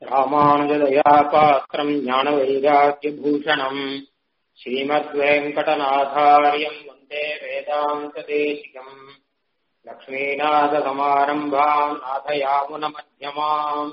ராமானுஜதயா பாத்திரம் ஞானவைராக்கியபூஷணம் ஸ்ரீமத்வேங்கடநாதாரியம் வந்தே வேதாந்ததேசிகம் லக்ஷ்மீநாதசமாரம்பாம் நாதயாமுனமध्यமாம்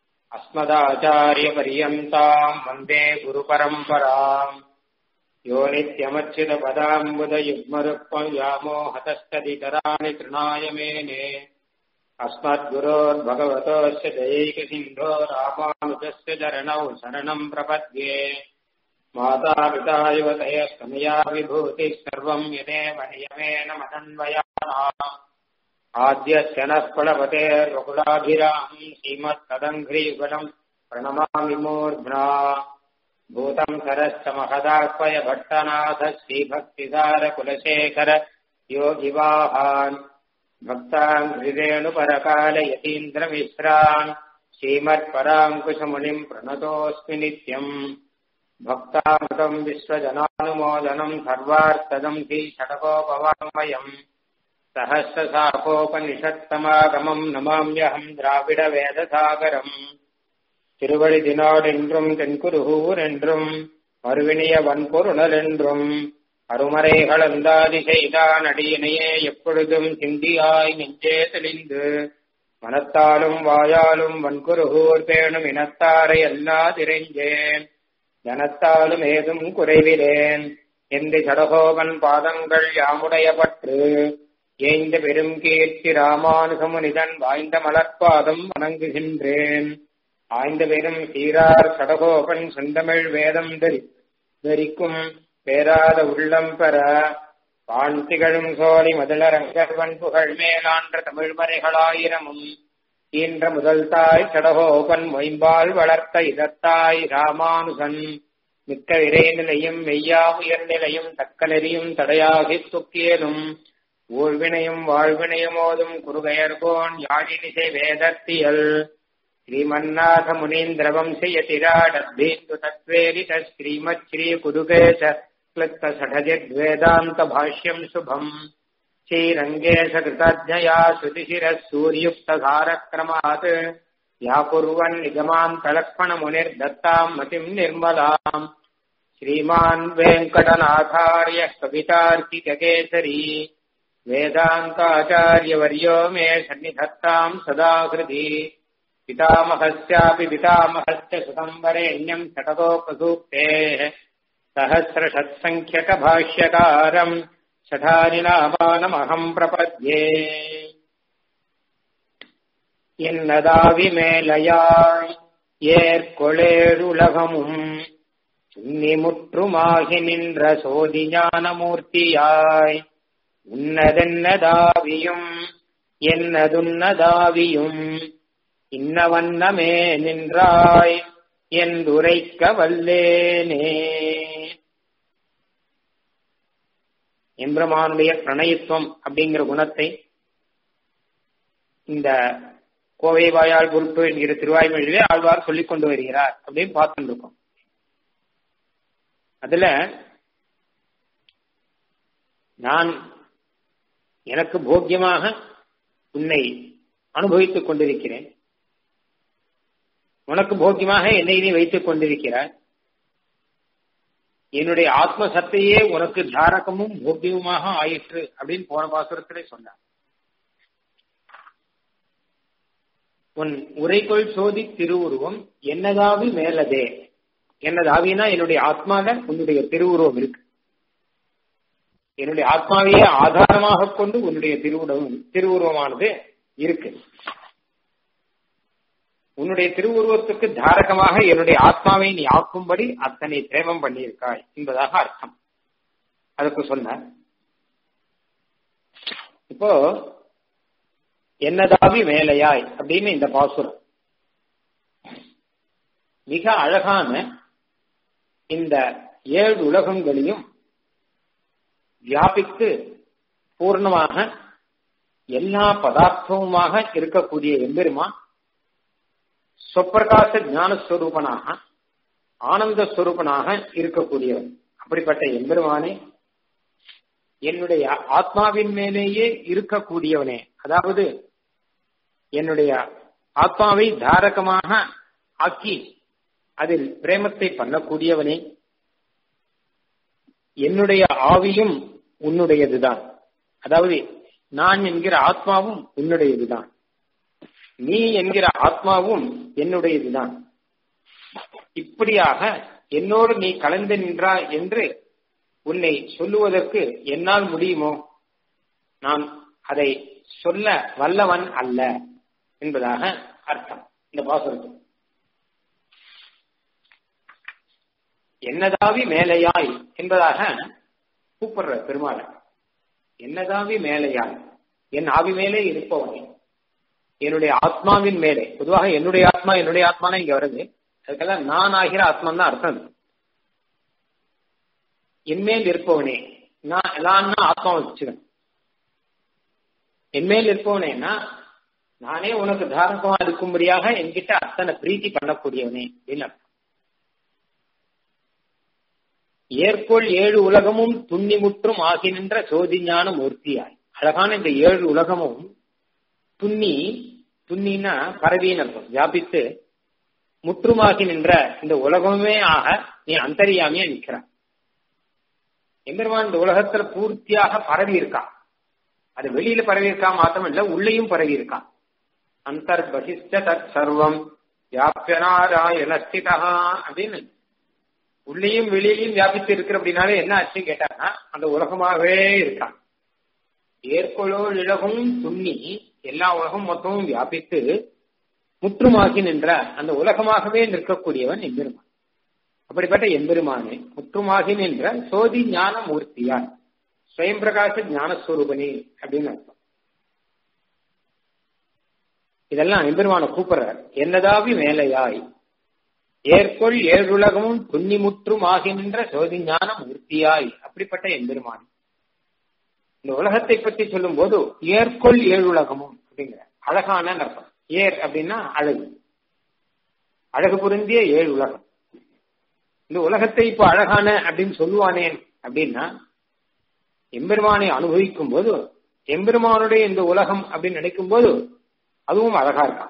अस्मदाचार्यपर्यन्ताम् वन्दे गुरुपरम्पराम् यो नित्यमच्युतपदाम्बुदयुग्मरुक्मम् व्यामोहतस्तदितराणि तृणाय मेने अस्मद्गुरोर्भगवतोऽस्य दयैकसिन्धो रामानुजस्य चरणौ शरणम् प्रपद्ये मातापिता युवतयस्तमया विभूतिः सर्वम् यदेव नियमेन मदन्वयानाम् आद्यस्य नः कुलपतेर्वकुलाभिरामम् श्रीमत्तदङ्घ्रीगुणम् प्रणमामि मूर्ध्ना भूतम् सरश्च महदाह्वय भट्टनाथ श्रीभक्तिसारकुलशेखर योगिवाहान् भक्तान् हृदेणुपरकाल यतीन्द्रमिश्रान् श्रीमत्पराङ्कुशमुनिम् प्रणतोऽस्मि नित्यम् भक्तामृतम् विश्वजनानुमोदनम् सर्वार्थदम् षडकोपवाङ्मयम् सहस्रसाकोपनिषत्तमागमम् नमाम्यहम् द्राविडवेदसागरम् திருவடி தினாடென்றும் தென்குருகூர் என்றும் மறுவினிய வன்பொருணல் என்றும் அருமறைகளந்தாதி செய்தான் அடியினையே எப்பொழுதும் சிந்தியாய் நெஞ்சே தெளிந்து மனத்தாலும் வாயாலும் வன்குருகூர் பேணும் இனத்தாரை அல்லாதிரைஞ்சேன் ஜனத்தாலும் ஏதும் குறைவிலேன் என்று சடகோபன் பாதங்கள் யாமுடைய பற்று ஏய்ந்த பெரும் கீர்த்தி ராமானுகமுனிதன் வாய்ந்த மலர்பாதம் வணங்குகின்றேன் ஆய்ந்த பெரும் சீரார் சடகோபன் செந்தமிழ் வேதம் தரி தரிக்கும் பேராத உள்ளம் பெற பான் திகழும் சோழி முதலரங்கர்வன் புகழ் மேலான்ற தமிழ் மறைகளாயிரமும் ஈன்ற முதல் தாய் சடகோபன் மொயம்பால் வளர்த்த இதத்தாய் ராமானுகன் மிக்க இறைநிலையும் மெய்யா உயர்நிலையும் தக்கலெறியும் தடையாகித் துக்கியலும் ஊழ்வினையும் வாழ்வினையுமோதும் குருகையர்கோன் யாழினிசை வேதத்தியல் श्रीमन्नाथ मुनीन्द्र वंशयतिराडद्भीन्दु तत्त्वेलित श्रीमत् श्रीकुरुकेश क्लृप्त षठजिद्वेदान्त भाष्यम् शुभम् श्रीरङ्गेश कृतज्ञया श्रुतिशिरः सूर्युक्त सारक्रमात् व्याकुर्वन् निगमान्तलक्ष्मणमुनिर्दत्ताम् मतिम् निर्मलाम् श्रीमान् वेङ्कटनाथार्यः कवितार्किककेसरी वेदान्ताचार्यवर्यो मे सन्निधत्ताम् सदा हृदि पितामहस्यापि पितामहस्य सुतम्बरेण्यम् षटकोपसूक्तेः सहस्रषत्सङ्ख्यकभाष्यकारम् षठानिनामानमहम् प्रपद्ये என்னதாவிமேலையாய் ஏற்கொளேருலகமும் சுன்னிமுற்றுமாகி நின்ற சோதி ஞானமூர்த்தியாய் உன்னதென்னதாவியும் என்னதுன்னதாவியும் இன்னவண்ணமே நின்றாய் என்றுரைக்க வல்லேனே எம்பிரமானுடைய பிரணயத்துவம் அப்படிங்கிற குணத்தை இந்த கோவை வாயால் பொருட்டு என்கிற திருவாய்மொழியிலே ஆழ்வார் சொல்லிக் கொண்டு வருகிறார் அப்படின்னு பார்த்துட்டு இருக்கோம் அதுல நான் எனக்கு போக்கியமாக உன்னை அனுபவித்துக் கொண்டிருக்கிறேன் உனக்கு போக்கியமாக என்னை நீ வைத்துக் கொண்டிருக்கிறாய் என்னுடைய ஆத்ம சத்தையே உனக்கு தாரகமும் போக்கியமுமாக ஆயிற்று அப்படின்னு போன பாசுரத்திலே சொன்னார் உன் உரைக்குள் சோதி திருவுருவம் என்னதாவி மேலதே என்னதாவினா என்னுடைய ஆத்மால உன்னுடைய திருவுருவம் இருக்கு என்னுடைய ஆத்மாவையே ஆதாரமாக கொண்டு உன்னுடைய திருவுருவம் திருவுருவமானது இருக்கு உன்னுடைய திருவுருவத்துக்கு தாரகமாக என்னுடைய ஆத்மாவை நீ ஆக்கும்படி அத்தனை பிரேமம் பண்ணியிருக்காய் என்பதாக அர்த்தம் அதுக்கு சொன்ன இப்போ என்னதாவி மேலையாய் அப்படின்னு இந்த பாசுரம் மிக அழகான இந்த ஏழு உலகங்களையும் வியாபித்து பூர்ணமாக எல்லா பதார்த்தமுமாக இருக்கக்கூடிய எம்பெருமான் சொப்பிரகாச ஞானஸ்வரூபனாக ஆனந்த ஸ்வரூபனாக இருக்கக்கூடியவன் அப்படிப்பட்ட எம்பெருமானே என்னுடைய ஆத்மாவின் மேலேயே இருக்கக்கூடியவனே அதாவது என்னுடைய ஆத்மாவை தாரகமாக ஆக்கி அதில் பிரேமத்தை பண்ணக்கூடியவனே என்னுடைய ஆவியும் உன்னுடையதுதான் அதாவது நான் என்கிற ஆத்மாவும் உன்னுடையதுதான் நீ என்கிற ஆத்மாவும் என்னுடையதுதான் இப்படியாக என்னோடு நீ கலந்து நின்றாய் என்று உன்னை சொல்லுவதற்கு என்னால் முடியுமோ நான் அதை சொல்ல வல்லவன் அல்ல என்பதாக அர்த்தம் இந்த பாசுரத்துக்கு என்னதாவி மேலையாய் என்பதாக கூப்பிடுற பெருமாள் என்னதாவி மேலையாய் என் ஆவி மேலே இருப்பவனே என்னுடைய ஆத்மாவின் மேலே பொதுவாக என்னுடைய ஆத்மா என்னுடைய ஆத்மானா இங்க வருது அதுக்கெல்லாம் நான் ஆகிற ஆத்மான் தான் அர்த்தம் என்மேல் இருப்பவனே நான் எல்லாம்னா ஆத்மாவை வச்சுக்கணும் என்மேல் இருப்பவனேன்னா நானே உனக்கு தாரகமா இருக்கும்படியாக என்கிட்ட அத்தனை பிரீத்தி பண்ணக்கூடியவனே அப்படின்னு ஏற்கோள் ஏழு உலகமும் துண்ணி முற்றும் ஆகி நின்ற சோதி ஞான மூர்த்தியாய் அழகான இந்த ஏழு உலகமும் துண்ணி துண்ணின்னா பரவின்னு அர்த்தம் வியாபித்து முற்றுமாகி நின்ற இந்த உலகமே ஆக நீ அந்தரியாமையா நிற்கிறான் எம்பெருமான் இந்த உலகத்துல பூர்த்தியாக பரவி இருக்கான் அது வெளியில பரவி இருக்கா மாத்திரம் இல்ல உள்ளேயும் பரவி இருக்கான் அந்தர் பகிஷ்ட தத் சர்வம் வியாபியனாராயணஸ்திதா அப்படின்னு உள்ளேயும் வெளியிலையும் வியாபித்து இருக்கிற அப்படின்னாலே என்ன ஆச்சு கேட்டாங்கன்னா அந்த உலகமாகவே இருக்கான் ஏற்கொளோ இழகும் துண்ணி எல்லா உலகம் மொத்தமும் வியாபித்து முற்றுமாகி நின்ற அந்த உலகமாகவே நிற்கக்கூடியவன் எம்பெருமான் அப்படிப்பட்ட எம்பெருமானே முற்றுமாகி நின்ற சோதி ஞான மூர்த்தியான் ஸ்வயம் பிரகாச ஞானஸ்வரூபனே அப்படின்னு அர்த்தம் இதெல்லாம் எம்பெருமான கூப்பிடுறார் என்னதாவி மேலையாய் ஏற்கொள் ஏழுலகமும் துண்ணி முற்றும் ஆகி நின்ற சோதி ஞான மூர்த்தியாய் அப்படிப்பட்ட எம்பெருமான் இந்த உலகத்தை பற்றி சொல்லும் போது ஏற்கொள் ஏழுலகமும் அப்படிங்கிற அழகான அர்த்தம் ஏர் அப்படின்னா அழகு அழகு பொருந்திய ஏழு உலகம் இந்த உலகத்தை இப்போ அழகான அப்படின்னு சொல்லுவானேன் அப்படின்னா எம்பெருமானை அனுபவிக்கும் போது எம்பெருமானுடைய இந்த உலகம் அப்படின்னு நினைக்கும் போது அதுவும் அழகா இருக்கான்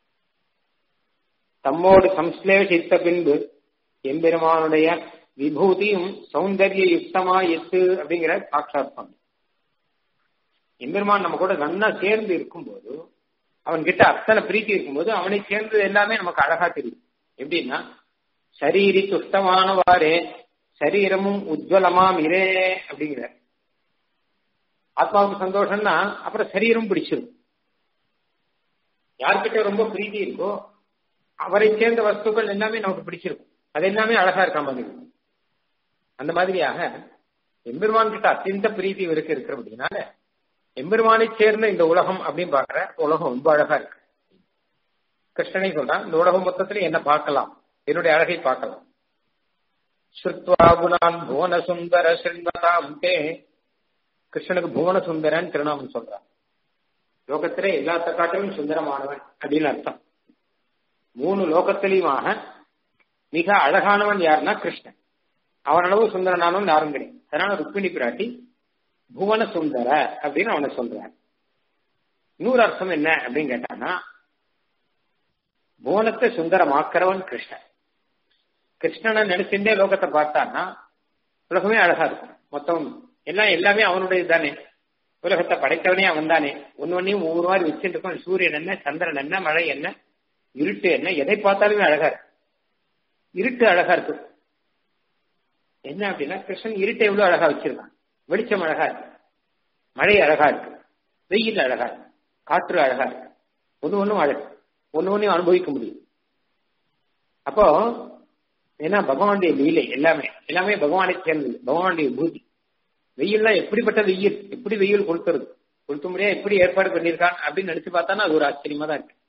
தம்மோடு சம்ஸ்லேஷித்த பின்பு எம்பெருமானுடைய விபூதியும் சௌந்தரிய யுக்தமா எத்து அப்படிங்கிற சாட்சாத்தான் எம்பெருமான் நம்ம கூட நன்னா சேர்ந்து இருக்கும்போது அவன் கிட்ட அத்தனை பிரீத்தி இருக்கும்போது அவனை சேர்ந்தது எல்லாமே நமக்கு அழகா தெரியும் எப்படின்னா சரீரி துஷ்டமானவாறே சரீரமும் உஜ்வலமாம் இரே அப்படிங்கிற ஆத்மாவுக்கு சந்தோஷம்னா அப்புறம் சரீரம் பிடிச்சிடும் யார்கிட்ட ரொம்ப பிரீத்தி இருக்கோ அவரை சேர்ந்த வஸ்துக்கள் எல்லாமே நமக்கு பிடிச்சிருக்கும் அது எல்லாமே அழகா இருக்க மாதிரி அந்த மாதிரியாக எம்பெருமான் கிட்ட அத்தியந்த பிரீத்தி இருக்கு இருக்கிற அப்படின்னால எம்பெருமானை சேர்ந்த இந்த உலகம் அப்படின்னு பாக்குற உலகம் ரொம்ப அழகா இருக்கு கிருஷ்ணனை சொல்றான் இந்த உலகம் மொத்தத்துல என்ன பார்க்கலாம் என்னுடைய அழகை பார்க்கலாம் ஸ்ருத்வா குணான் புவன சுந்தர சிறுவதாம் தே கிருஷ்ணனுக்கு புவன சுந்தரன் திருநாமம் சொல்றான் லோகத்திலே எல்லாத்த காட்டிலும் சுந்தரமானவன் அப்படின்னு அர்த்தம் மூணு லோகத்திலையுமாக மிக அழகானவன் யாருன்னா கிருஷ்ணன் அவனளவு சுந்தரனானவன் யாரும் கிடையாது அதனால ருக்மிணி பிராட்டி புவன சுந்தர அப்படின்னு அவனை சொல்றார் இன்னொரு அர்த்தம் என்ன அப்படின்னு கேட்டான்னா புவனத்தை சுந்தரமாக்கிறவன் கிருஷ்ணன் கிருஷ்ணனை நினைச்சுட்டே லோகத்தை பார்த்தான்னா உலகமே அழகா இருக்கும் மொத்தம் எல்லாம் எல்லாமே அவனுடைய தானே உலகத்தை படைத்தவனே அவன் தானே ஒன்னு ஒன்னையும் ஒவ்வொரு மாதிரி வச்சுட்டு இருக்கோம் சூரியன் என்ன சந்திரன் என்ன மழை என்ன இருட்டு என்ன எதை பார்த்தாலுமே அழகா இருக்கு இருட்டு அழகா இருக்கு என்ன அப்படின்னா கிருஷ்ணன் இருட்டை எவ்வளவு அழகா வச்சிருக்கான் வெளிச்சம் அழகா இருக்கு மழை அழகா இருக்கு வெயில் அழகா இருக்கு காற்று அழகா இருக்கு ஒன்னு ஒன்னும் அழகு ஒன்னு ஒன்னையும் அனுபவிக்க முடியும் அப்போ ஏன்னா பகவானுடைய லீலை எல்லாமே எல்லாமே பகவானை சேர்ந்தது பகவானுடைய பூதி வெயில்லாம் எப்படிப்பட்ட வெயில் எப்படி வெயில் கொளுத்துறது கொளுத்த முடியாது எப்படி ஏற்பாடு பண்ணியிருக்கான் அப்படின்னு நினைச்சு பார்த்தானா அது ஒரு ஆச்சரியமா தான் இருக்கு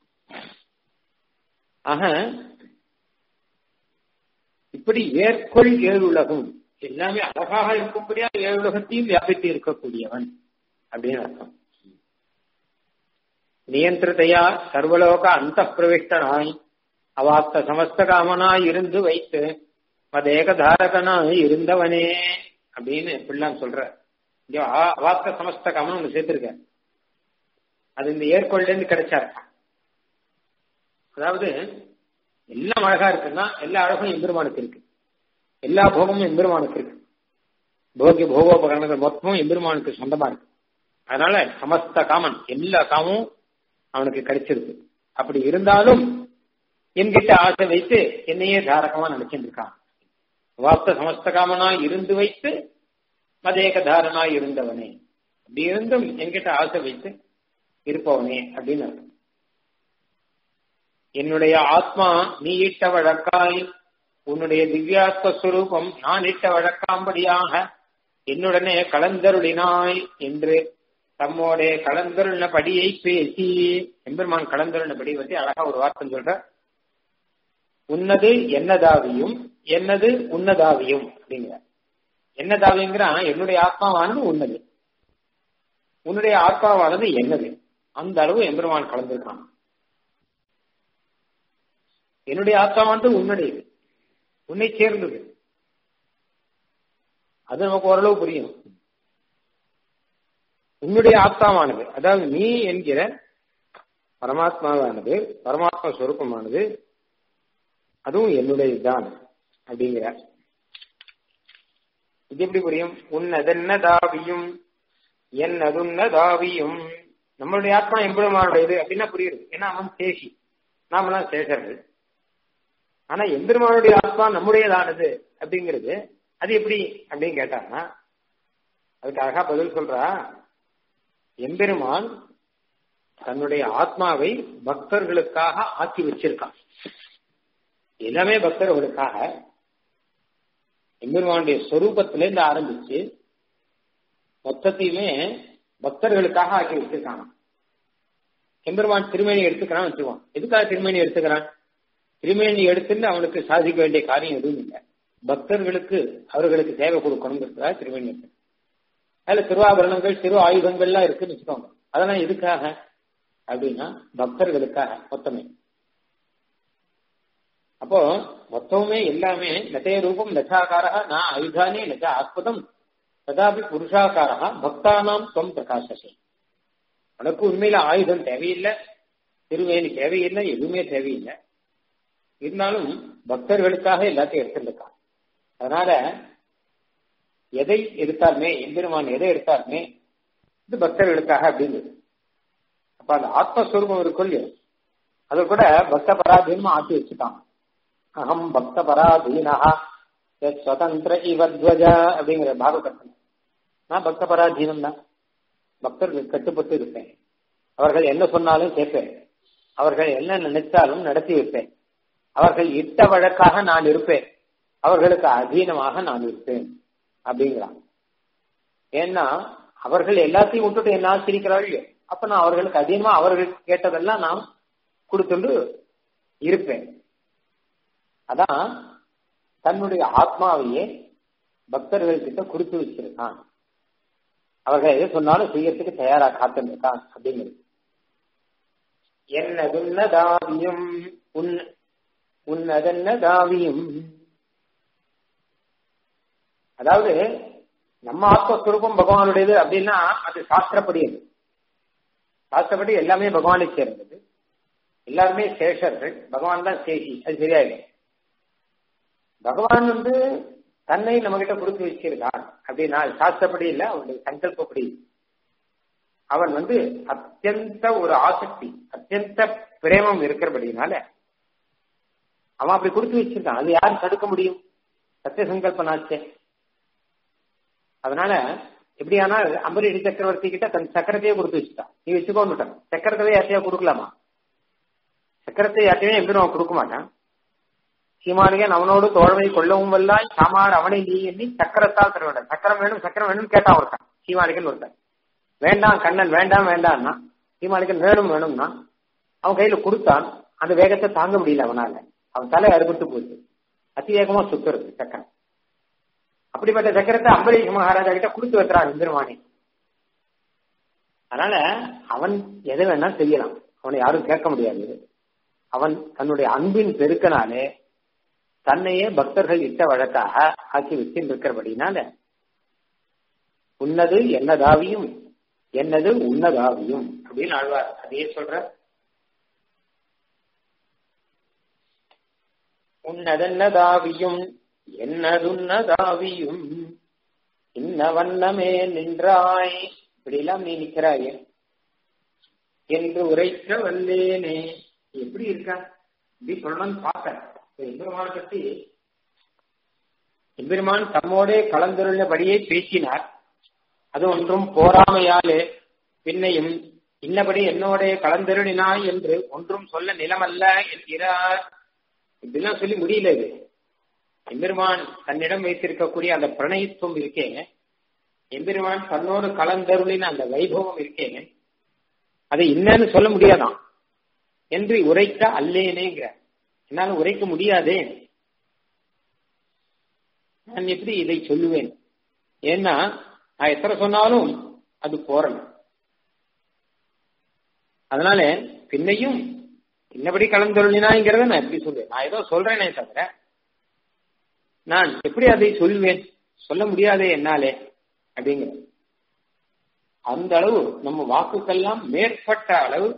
ஆக இப்படி ஏற்கொள் ஏழு உலகம் எல்லாமே அழகாக இருக்கும்படியா ஏழு உலகத்தையும் வியாபித்து இருக்கக்கூடியவன் அப்படின்னு அர்த்தம் நியந்திரத்தையா சர்வலோக அந்த பிரவிஷ்டனாய் அவாப்த சமஸ்த காமனாய் இருந்து வைத்து மதேக தாரகனாய் இருந்தவனே அப்படின்னு இப்படிலாம் சொல்ற இங்க அவாப்த சமஸ்த காமன் ஒண்ணு சேர்த்திருக்க அது இந்த ஏற்கொள்ள இருந்து கிடைச்சா அதாவது எல்லாம் அழகா இருக்குன்னா எல்லா அழகும் எம்பெருமானுக்கு இருக்கு எல்லா போகமும் எம்பெருமானுக்கு இருக்கு போகிய போகோபகரணங்கள் மொத்தமும் எம்பெருமானுக்கு சொந்தமா இருக்கு அதனால சமஸ்த காமன் எல்லா காமும் அவனுக்கு கிடைச்சிருக்கு அப்படி இருந்தாலும் என்கிட்ட ஆசை வைத்து என்னையே தாரகமா நினைச்சிட்டு இருக்கான் வாஸ்த சமஸ்த காமனா இருந்து வைத்து மதேக தாரனா இருந்தவனே அப்படி இருந்தும் என்கிட்ட ஆசை வைத்து இருப்பவனே அப்படின்னு அர்த்தம் என்னுடைய ஆத்மா நீ இட்ட வழக்காய் உன்னுடைய திவ்யாத்ம ஸ்வரூபம் நான் இட்ட வழக்காம்படியாக என்னுடனே கலந்தருளினாய் என்று தம்மோடைய கலந்தருளின படியை பேசி எம்பெருமான் கலந்தருளின படி பற்றி அழகா ஒரு வார்த்தை சொல்ற உன்னது என்னதாவியும் என்னது உன்னதாவியும் அப்படிங்கிற என்னதாவிங்கிறான் என்னுடைய ஆத்மாவானது உன்னது உன்னுடைய ஆத்மாவானது என்னது அந்த அளவு எம்பெருமான் கலந்திருக்கான் என்னுடைய ஆத்மாவானது உன்னுடையது உன்னை சேர்ந்தது அது நமக்கு ஓரளவு புரியும் உன்னுடைய ஆத்மாவானது அதாவது நீ என்கிற பரமாத்மாவானது பரமாத்மா சுரூபமானது அதுவும் என்னுடையதுதான் அப்படிங்கிற இது எப்படி புரியும் உன்னதென்னதாவியும் என்னதுன்னதாவியும் நம்மளுடைய ஆத்மா எம்பெருமானுடையது அப்படின்னா புரியுது ஏன்னா அவன் சேஷி நாமெல்லாம் சேஷர்கள் ஆனா எம்பெருமானுடைய ஆத்மா நம்முடையதானது அப்படிங்கிறது அது எப்படி அப்படின்னு கேட்டாங்கன்னா அதுக்கு அழகா பதில் சொல்றா எம்பெருமான் தன்னுடைய ஆத்மாவை பக்தர்களுக்காக ஆக்கி வச்சிருக்கான் எல்லாமே பக்தர்களுக்காக எம்பெருமானுடைய ஸ்வரூபத்திலேருந்து ஆரம்பிச்சு மொத்தத்தையுமே பக்தர்களுக்காக ஆக்கி வச்சிருக்காங்க எம்பெருமான் திருமேனி எடுத்துக்கிறான் வச்சுக்குவான் எதுக்காக திருமேனி எடுத்துக்கிறான் திருமேனி எடுத்துன்னு அவனுக்கு சாதிக்க வேண்டிய காரியம் எதுவும் இல்லை பக்தர்களுக்கு அவர்களுக்கு தேவை கொடுக்கணுங்கிறதுக்காக திருமேனி எடுத்து அதுல திருவாபரணங்கள் திரு ஆயுதங்கள்லாம் இருக்குன்னு வச்சுக்கோங்க அதெல்லாம் எதுக்காக அப்படின்னா பக்தர்களுக்காக மொத்தமே அப்போ மொத்தமுமே எல்லாமே நதே ரூபம் நச்சாகாரா நான் ஆயுதானே நச்ச ஆஸ்பதம் ததாபி புருஷாக்காரா பக்தானாம் தொம் பிரகாசசே உனக்கு உண்மையில ஆயுதம் தேவையில்லை திருவேணி தேவையில்லை எதுவுமே தேவையில்லை இருந்தாலும் பக்தர்களுக்காக எல்லாத்தையும் எடுத்துருக்கான் அதனால எதை எடுத்தாலுமே எம்பெருமான் எதை எடுத்தாலுமே இது பக்தர்களுக்காக அப்படிங்கிறது அப்ப அந்த ஆத்மஸ்வரூபம் இருக்கும் அது கூட பக்த பராதீனமா ஆக்கி வச்சுட்டான் அகம் பக்த பராதீனா சுதந்திர இவத்வஜ அப்படிங்கிற பாகவதத்தில் நான் பக்த பராதீனம் தான் பக்தர்கள் கட்டுப்பட்டு இருப்பேன் அவர்கள் என்ன சொன்னாலும் கேட்பேன் அவர்கள் என்ன நினைச்சாலும் நடத்தி வைப்பேன் அவர்கள் இட்ட வழக்காக நான் இருப்பேன் அவர்களுக்கு அதீனமாக நான் இருப்பேன் அப்படிங்கிறான் ஏன்னா அவர்கள் எல்லாத்தையும் விட்டுட்டு என்ன ஆசிரிக்கிறார்கள் அப்ப நான் அவர்களுக்கு அதிகமா அவர்கள் கேட்டதெல்லாம் நான் கொடுத்துட்டு இருப்பேன் அதான் தன்னுடைய ஆத்மாவையே பக்தர்கள் கிட்ட கொடுத்து வச்சிருக்கான் அவர்கள் எதை சொன்னாலும் செய்யறதுக்கு தயாரா காத்திருக்கான் அப்படிங்கிறது என்னதுன்னதாவியும் உன் உன்னதன்னதாவியும் அதாவது நம்ம ஆத்மஸ்வரூபம் பகவானுடையது அப்படின்னா அது சாஸ்திரப்படி அது சாஸ்திரப்படி எல்லாமே பகவானை சேர்ந்தது எல்லாருமே சேஷர்கள் பகவான் தான் சேஷி அது சரியா இல்லை பகவான் வந்து தன்னை நம்ம கிட்ட கொடுத்து வச்சிருக்கான் அப்படின்னா சாஸ்திரப்படி இல்ல அவனுடைய சங்கல்பப்படி அவன் வந்து அத்தியந்த ஒரு ஆசக்தி அத்தியந்த பிரேமம் இருக்கிறபடினால அவன் அப்படி கொடுத்து வச்சிருக்கான் அது யாரும் தடுக்க முடியும் சத்திய சங்கல்பனாச்சே அதனால எப்படியானால் அம்பரீஷ் சக்கரவர்த்தி கிட்ட தன் சக்கரத்தையே கொடுத்து வச்சுட்டான் நீ வச்சுக்கோன்னுட்டான் சக்கரத்தை யார்ட்டையா கொடுக்கலாமா சக்கரத்தை யார்ட்டையுமே எப்படி அவன் கொடுக்க மாட்டான் சீமானிகன் அவனோடு தோழமை கொள்ளவும் வல்லாய் சாமார் அவனை நீ எண்ணி சக்கரத்தால் தர வேண்டாம் சக்கரம் வேணும் சக்கரம் வேணும்னு கேட்டான் ஒருத்தன் சீமானிகன் ஒருத்தன் வேண்டாம் கண்ணன் வேண்டாம் வேண்டாம்னா சீமானிகன் வேணும் வேணும்னா அவன் கையில கொடுத்தான் அந்த வேகத்தை தாங்க முடியல அவனால அவன் தலை அறுபட்டு போச்சு அதிவேகமா சுத்துறது சக்கரம் அப்படிப்பட்ட சக்கரத்தை அம்பரீஷ் மகாராஜா கிட்ட கொடுத்து வைக்கிறான் இந்திரமானி அதனால அவன் எதை வேணா செய்யலாம் அவனை யாரும் கேட்க முடியாது அவன் தன்னுடைய அன்பின் பெருக்கனாலே தன்னையே பக்தர்கள் இட்ட வழக்காக ஆக்கி வச்சிருக்கிறபடினால உன்னது என்னதாவியும் என்னது உன்னதாவியும் அப்படின்னு ஆழ்வார் அதையே சொல்ற உன்னதென்னதாவியும் என்னதுன்னதாவியும் இன்ன வண்ணமே நின்றாய் இப்படிலாம் நீ நிற்கிறாயே என்று உரைக்க வல்லேனே எப்படி இருக்கா இப்படி சொல்லணும்னு பார்த்தேன் எம்பெருமான பற்றி எம்பெருமான் தம்மோடே கலந்துள்ளபடியே பேசினார் அது ஒன்றும் போராமையாலே பின்னையும் இன்னபடி என்னோட கலந்தருளினாய் என்று ஒன்றும் சொல்ல நிலமல்ல என்கிறார் இப்படிலாம் சொல்லி முடியல இது எம்பெருமான் தன்னிடம் வைத்திருக்கக்கூடிய அந்த பிரணயத்துவம் இருக்கே எம்பெருமான் தன்னோடு கலந்தருளின அந்த வைபவம் இருக்கே அதை என்னன்னு சொல்ல முடியாதான் என்று உரைக்க அல்லேனேங்கிற என்னால உரைக்க முடியாதே நான் எப்படி இதை சொல்லுவேன் ஏன்னா நான் எத்தனை சொன்னாலும் அது போறல அதனால பின்னையும் இன்னபடி கலந்துருளினாங்கிறத நான் எப்படி சொல்லுவேன் நான் ஏதோ சொல்றேனே தவிர நான் எப்படி அதை சொல்லுவேன் சொல்ல முடியாதே என்னாலே அப்படிங்கிற அந்த அளவு நம்ம வாக்குக்கெல்லாம் மேற்பட்ட அளவு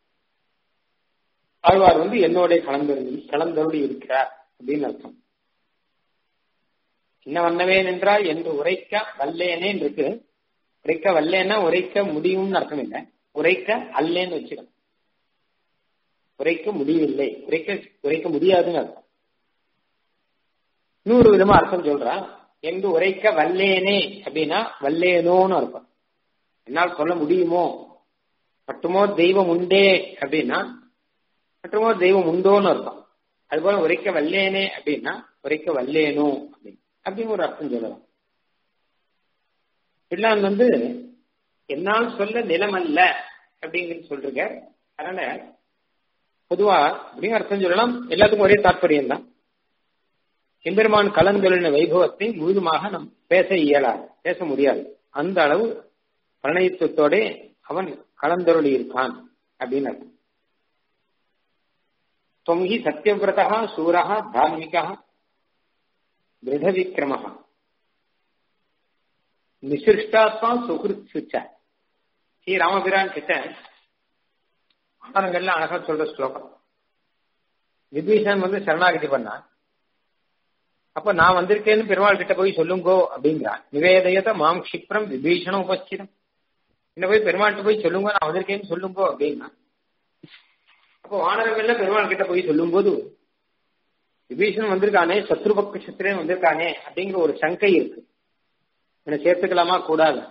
ஆழ்வார் வந்து என்னோட கலந்தருளி கலந்தருளி இருக்கிறார் அப்படின்னு அர்த்தம் என்ன வண்ணவேன் என்றால் என்று உரைக்க வல்லேனே இருக்கு உரைக்க வல்லேன்னா உரைக்க முடியும்னு அர்த்தம் இல்லை உரைக்க அல்லேன்னு வச்சுக்கணும் உரைக்க முடியவில்லை உரைக்க உரைக்க முடியாதுன்னு அர்த்தம் நூறு விதமா அர்த்தம் சொல்றான் என்று உரைக்க வல்லேனே அப்படின்னா வல்லேனோன்னு அர்த்தம் என்னால் சொல்ல முடியுமோ மட்டுமோ தெய்வம் உண்டே அப்படின்னா மட்டுமோ தெய்வம் உண்டோன்னு அர்த்தம் அதுபோல உரைக்க வல்லேனே அப்படின்னா உரைக்க வல்லேனோ அப்படின்னு அப்படின்னு ஒரு அர்த்தம் சொல்லலாம் பிள்ளான் வந்து என்னால் சொல்ல நிலம் அல்ல அப்படிங்கிறது சொல்றீங்க அதனால பொதுவா அப்படிங்கிற அர்த்தம் சொல்லலாம் எல்லாத்துக்கும் ஒரே தாற்பயம் தான் எம்பெருமான் கலந்தொழின வைபவத்தை முழுதுமாக நம் பேச இயலாது பேச முடியாது அந்த அளவு பிரணயத்துவத்தோட அவன் கலந்தொருளி இருக்கான் அப்படின்னு அர்த்தம் தொங்கி சத்தியவிரதா சூரா தார்மிகா திருடவிக்ரம நிசிருஷ்டாத்மா சுகிருத் சுச்ச ஸ்ரீ ராமபிரான் கிட்ட ஆதாரங்கள்லாம் அழகா சொல்ற ஸ்லோகம் விபீஷன் வந்து சரணாகதி பண்ணான் அப்ப நான் வந்திருக்கேன்னு பெருமாள் கிட்ட போய் சொல்லுங்கோ அப்படிங்கிறான் நிவேதயத மாம் கஷிப்ரம் விபீஷணம் உபஸ்திரம் என்ன போய் பெருமாள்கிட்ட போய் சொல்லுங்க நான் வந்திருக்கேன்னு சொல்லுங்கோ அப்படின்னா அப்போ வானரங்கள்ல பெருமாள் கிட்ட போய் சொல்லும்போது விபீஷன் வந்திருக்கானே சத்ருபக்க சத்திரன் வந்திருக்கானே அப்படிங்கிற ஒரு சங்கை இருக்கு என்ன சேர்த்துக்கலாமா கூடாது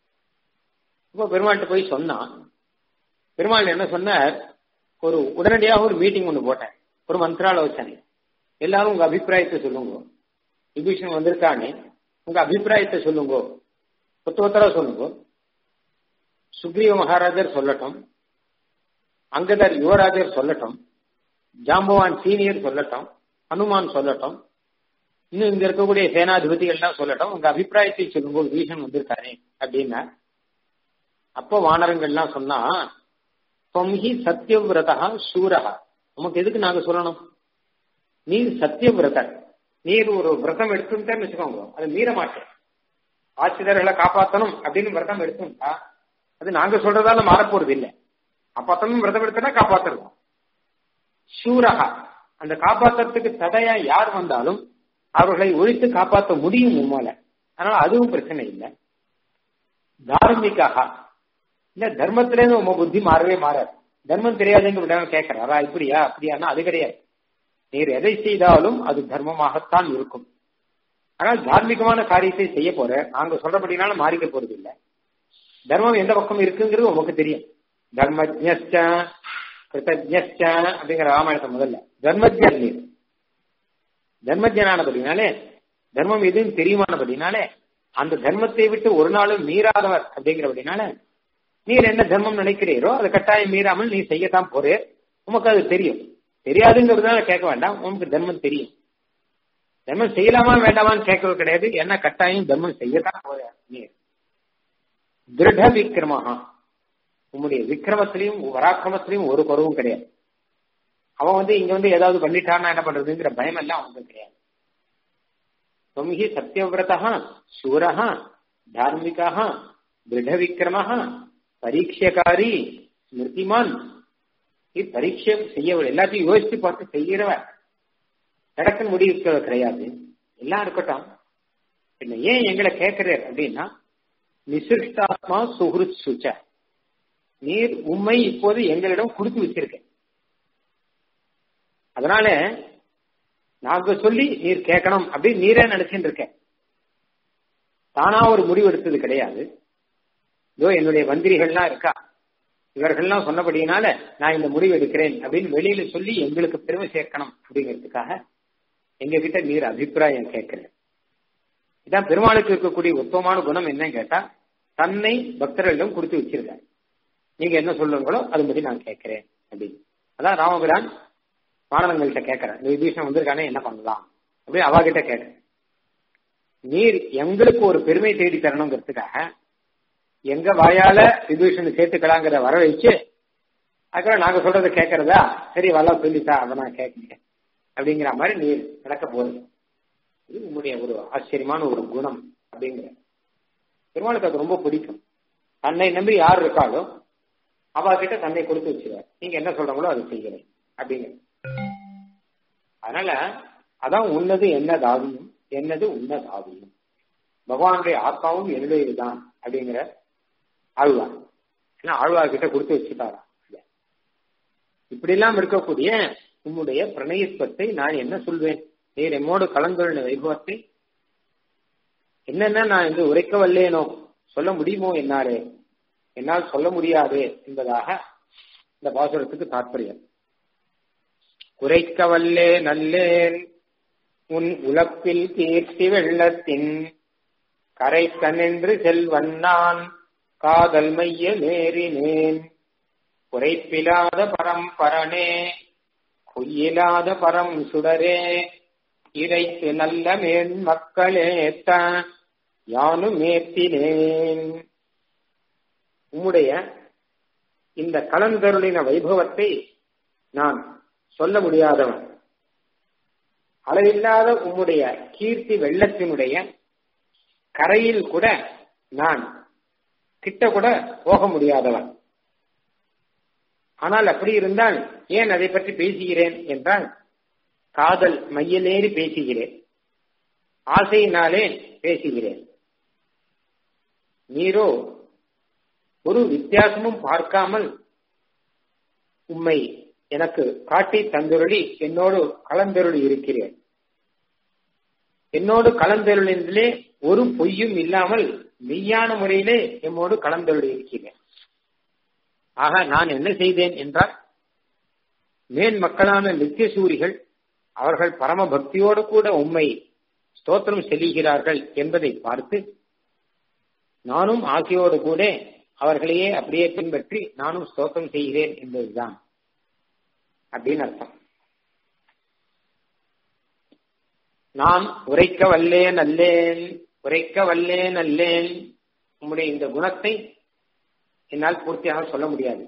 இப்போ பெருமாள்கிட்ட போய் சொன்னான் பெருமாள் என்ன சொன்னார் ஒரு உடனடியாக ஒரு மீட்டிங் ஒன்று போட்டேன் ஒரு மந்திராலோசனை எல்லாரும் உங்க அபிப்பிராயத்தை சொல்லுங்க விபீஷன் வந்திருக்கானே உங்க அபிப்பிராயத்தை சொல்லுங்க ஒத்த ஒத்தரா சொல்லுங்க சுக்ரீவ மகாராஜர் சொல்லட்டும் அங்கதர் யுவராஜர் சொல்லட்டும் ஜாம்பவான் சீனியர் சொல்லட்டும் ஹனுமான் சொல்லட்டும் இன்னும் இங்க இருக்கக்கூடிய சேனாதிபதிகள்லாம் சொல்லட்டும் உங்க அபிப்பிராயத்தை சொல்லுங்க விபீஷன் வந்திருக்கானே அப்படின்னா அப்போ வானரங்கள்லாம் சொன்னா தொம்ஹி சத்தியவிரதா சூரகா நமக்கு எதுக்கு நாங்க சொல்லணும் நீர் சத்தியவிரதர் நீர் ஒரு விரதம் எடுத்துட்டேன்னு வச்சுக்கோங்க அது மீற மாட்டேன் ஆசிரியர்களை காப்பாற்றணும் அப்படின்னு விரதம் எடுத்துட்டா அது நாங்க சொல்றதால மாறப்போறது இல்லை காப்பாற்றணும் விரதம் எடுத்தா காப்பாத்தணும் சூரகா அந்த காப்பாத்துறதுக்கு தடையா யார் வந்தாலும் அவர்களை ஒழித்து காப்பாற்ற முடியும் உம்மால அதனால அதுவும் பிரச்சனை இல்லை தார்மிகாக இல்ல தர்மத்திலேருந்து உங்க புத்தி மாறவே மாறாது தர்மம் தெரியாதுன்னு விடாம கேட்கறாரா இப்படியா அப்படியானா அது கிடையாது நீர் எதை செய்தாலும் அது தர்மமாகத்தான் இருக்கும் ஆனால் தார்மீகமான காரியத்தை செய்ய போற நாங்க சொல்றபடினால மாறிக்க போறது இல்லை தர்மம் எந்த பக்கம் இருக்குங்கிறது உங்களுக்கு தெரியும் தர்மஜ்ஞ கிருத்தஜ்ஞ அப்படிங்கிற ராமாயணத்தை முதல்ல தர்மஜன் நீர் தர்மஜனானபடினாலே தர்மம் எதுவும் தெரியுமானபடினாலே அந்த தர்மத்தை விட்டு ஒரு நாளும் மீறாதவர் அப்படிங்கிறபடினால நீர் என்ன தர்மம் நினைக்கிறீரோ அதை கட்டாயம் மீறாமல் நீ செய்யத்தான் போறே உமக்கு அது தெரியும் தெரியாதுங்கிறதுனால கேட்க வேண்டாம் உனக்கு தர்மம் தெரியும் தர்மம் செய்யலாமா வேண்டாமான்னு கேட்கறது கிடையாது என்ன கட்டாயம் தர்மம் செய்யத்தான் போற நீர் திருட விக்ரமஹா உம்முடைய விக்ரமத்திலையும் வராக்கிரமத்திலையும் ஒரு குறவும் கிடையாது அவன் வந்து இங்க வந்து ஏதாவது பண்ணிட்டான்னா என்ன பண்றதுங்கிற பயம் எல்லாம் அவனுக்கு கிடையாது தொம்ஹி சத்தியவிரதா சூரஹா தார்மிகா திருட விக்ரமஹா பரீட்சைக்காரி ஸ்மிருதிமான் பரீட்சை செய்ய எல்லாத்தையும் யோசிச்சு பார்த்து செய்கிறவன் நடக்க முடிவு கிடையாது எல்லாம் இருக்கட்டும் என்ன ஏன் எங்களை கேட்கிறார் அப்படின்னா நிசிருஷ்டாத்மா சுஹ்ருத் சுச்ச நீர் உண்மை இப்போது எங்களிடம் கொடுத்து வச்சிருக்க அதனால நாங்க சொல்லி நீர் கேட்கணும் அப்படின்னு நீரே நினைச்சுட்டு இருக்க தானா ஒரு முடிவு எடுத்தது கிடையாது இதோ என்னுடைய மந்திரிகள்லாம் இருக்கா இவர்கள்லாம் சொன்னபடியினால நான் இந்த முடிவு எடுக்கிறேன் அப்படின்னு வெளியில சொல்லி எங்களுக்கு பெருமை சேர்க்கணும் அப்படிங்கிறதுக்காக எங்க கிட்ட நீர் அபிப்பிராயம் கேட்கிறேன் இதான் பெருமாளுக்கு இருக்கக்கூடிய உத்தமமான குணம் என்னன்னு கேட்டா தன்னை பக்தர்களிடம் கொடுத்து வச்சிருக்காரு நீங்க என்ன சொல்லுங்களோ அதுபடி நான் கேட்கிறேன் அப்படின்னு அதான் ராமபிரான் மாணவங்கள்ட்ட கேட்கிறேன் விபீஷன் வந்திருக்கானே என்ன பண்ணலாம் அப்படின்னு அவாகிட்ட கேட்கிறேன் நீர் எங்களுக்கு ஒரு பெருமை தேடி தரணுங்கிறதுக்காக எங்க வாயால விபீஷன் சேர்த்துக்கலாங்கிற வர வச்சு அதுக்கப்புறம் நாங்க சொல்றத கேட்கறதா சரி வரலாம் சொல்லித்தா அதை நான் கேட்கிறேன் அப்படிங்கிற மாதிரி நீர் நடக்க போகுது இது உங்களுடைய ஒரு ஆச்சரியமான ஒரு குணம் அப்படிங்கிற பெருமாளுக்கு அது ரொம்ப பிடிக்கும் தன்னை நம்பி யார் இருக்காளோ அவ கிட்ட தன்னை கொடுத்து வச்சுருவார் நீங்க என்ன சொல்றீங்களோ அது செய்கிறேன் அப்படிங்கிற அதனால அதான் உன்னது என்னதாவியும் என்னது உன்னதாவியும் பகவானுடைய ஆத்மாவும் என்னுடையதுதான் அப்படிங்கிற ஆழ்வார் ஏன்னா ஆழ்வார் கிட்ட கொடுத்து வச்சுட்டாரா இப்படி எல்லாம் இருக்கக்கூடிய உன்னுடைய பிரணயத்துவத்தை நான் என்ன சொல்வேன் நீர் எம்மோடு கலந்துள்ள வைபவத்தை என்னென்ன நான் இங்கு உரைக்க வல்லேனோ சொல்ல முடியுமோ என்னாலே என்னால் சொல்ல முடியாது என்பதாக இந்த பாசுரத்துக்கு தாற்பயம் குறைக்க வல்லே நல்லேன் உன் உலப்பில் கீர்த்தி வெள்ளத்தின் கரைக்கனென்று செல்வன் நான் காதல் மைய நேரினேன் குறைப்பிலாத பரம்பரனே பொய்யிலாத பரம் சுடரே இறைத்து நல்ல மேன் மக்களேத்த யானும் ஏத்தினேன் உம்முடைய இந்த கலந்தருளின வைபவத்தை நான் சொல்ல முடியாதவன் அளவில்லாத உம்முடைய கீர்த்தி வெள்ளத்தினுடைய கரையில் கூட நான் கிட்ட கூட போக முடியாதவன் ஆனால் அப்படி இருந்தால் ஏன் அதை பற்றி பேசுகிறேன் என்றால் காதல் மையலேறி பேசுகிறேன் ஆசையினாலே பேசுகிறேன் நீரோ ஒரு வித்தியாசமும் பார்க்காமல் உம்மை எனக்கு காட்டி தந்தருளி என்னோடு கலந்தருளி இருக்கிறேன் என்னோடு கலந்தருளிலே ஒரு பொய்யும் இல்லாமல் மெய்யான முறையிலே எம்மோடு கலந்தருளி இருக்கிறேன் ஆக நான் என்ன செய்தேன் என்றால் மேன் மக்களான நித்தியசூரிகள் அவர்கள் பரம பக்தியோடு கூட உண்மை ஸ்தோத்திரம் செல்லுகிறார்கள் என்பதை பார்த்து நானும் ஆசையோடு கூட அவர்களையே அப்படியே பின்பற்றி நானும் ஸ்தோத்திரம் செய்கிறேன் என்பதுதான் அப்படின்னு அர்த்தம் நான் உரைக்க வல்லேன் அல்லேன் உரைக்க வல்லேன் அல்லேன் உம்முடைய இந்த குணத்தை என்னால் பூர்த்தியாக சொல்ல முடியாது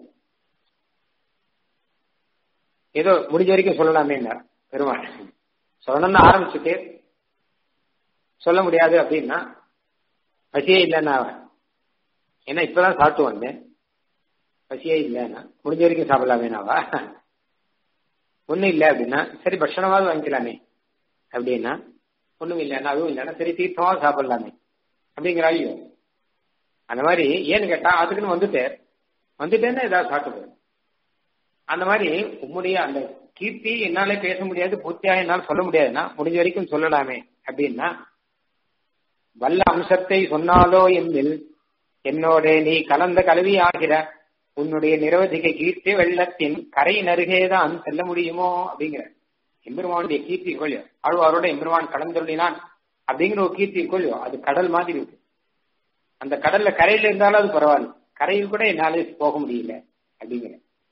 ஏதோ முடிஞ்ச வரைக்கும் சொல்லலாமே பெருமாள் சொல்லணும்னு ஆரம்பிச்சுட்டு சொல்ல முடியாது அப்படின்னா பசியே இல்லைன்னா ஏன்னா இப்பதான் சாப்பிட்டு வந்தேன் பசியே இல்லைன்னா முடிஞ்ச வரைக்கும் சாப்பிடலாமேனாவா ஒன்றும் இல்லை அப்படின்னா சரி பட்சணமாவது வாங்கிக்கலாமே அப்படின்னா ஒன்றும் இல்லைன்னா அதுவும் இல்லைன்னா சரி தீர்த்தமாக சாப்பிடலாமே அப்படிங்கிற ஐயோ அந்த மாதிரி ஏன்னு கேட்டா அதுக்குன்னு வந்துட்டேன் வந்துட்டேன்னா ஏதாவது சாப்பிட்டு போயிடும் அந்த மாதிரி உம்முடைய அந்த கீர்த்தி என்னாலே பேச முடியாது பூர்த்தியாக என்னால் சொல்ல முடியாதுன்னா முடிஞ்ச வரைக்கும் சொல்லலாமே அப்படின்னா வல்ல அம்சத்தை சொன்னாலோ என்னில் என்னோட நீ கலந்த கல்வி ஆகிற உன்னுடைய நிரவதிக கீர்த்தி வெள்ளத்தின் கரை நருகேதான் செல்ல முடியுமோ அப்படிங்கிற எம்பெருமானுடைய கீர்த்தி கொள்ளியோ ஆழ்வாரோட எம்பெருமான் கலந்துள்ளினான் அப்படிங்கிற ஒரு கீர்த்தி கொள்ளியோ அது கடல் மாதிரி இருக்கு அந்த கடல்ல கரையில இருந்தாலும் அது பரவாயில்ல கரையில் கூட என்னால போக முடியல அப்படிங்கிற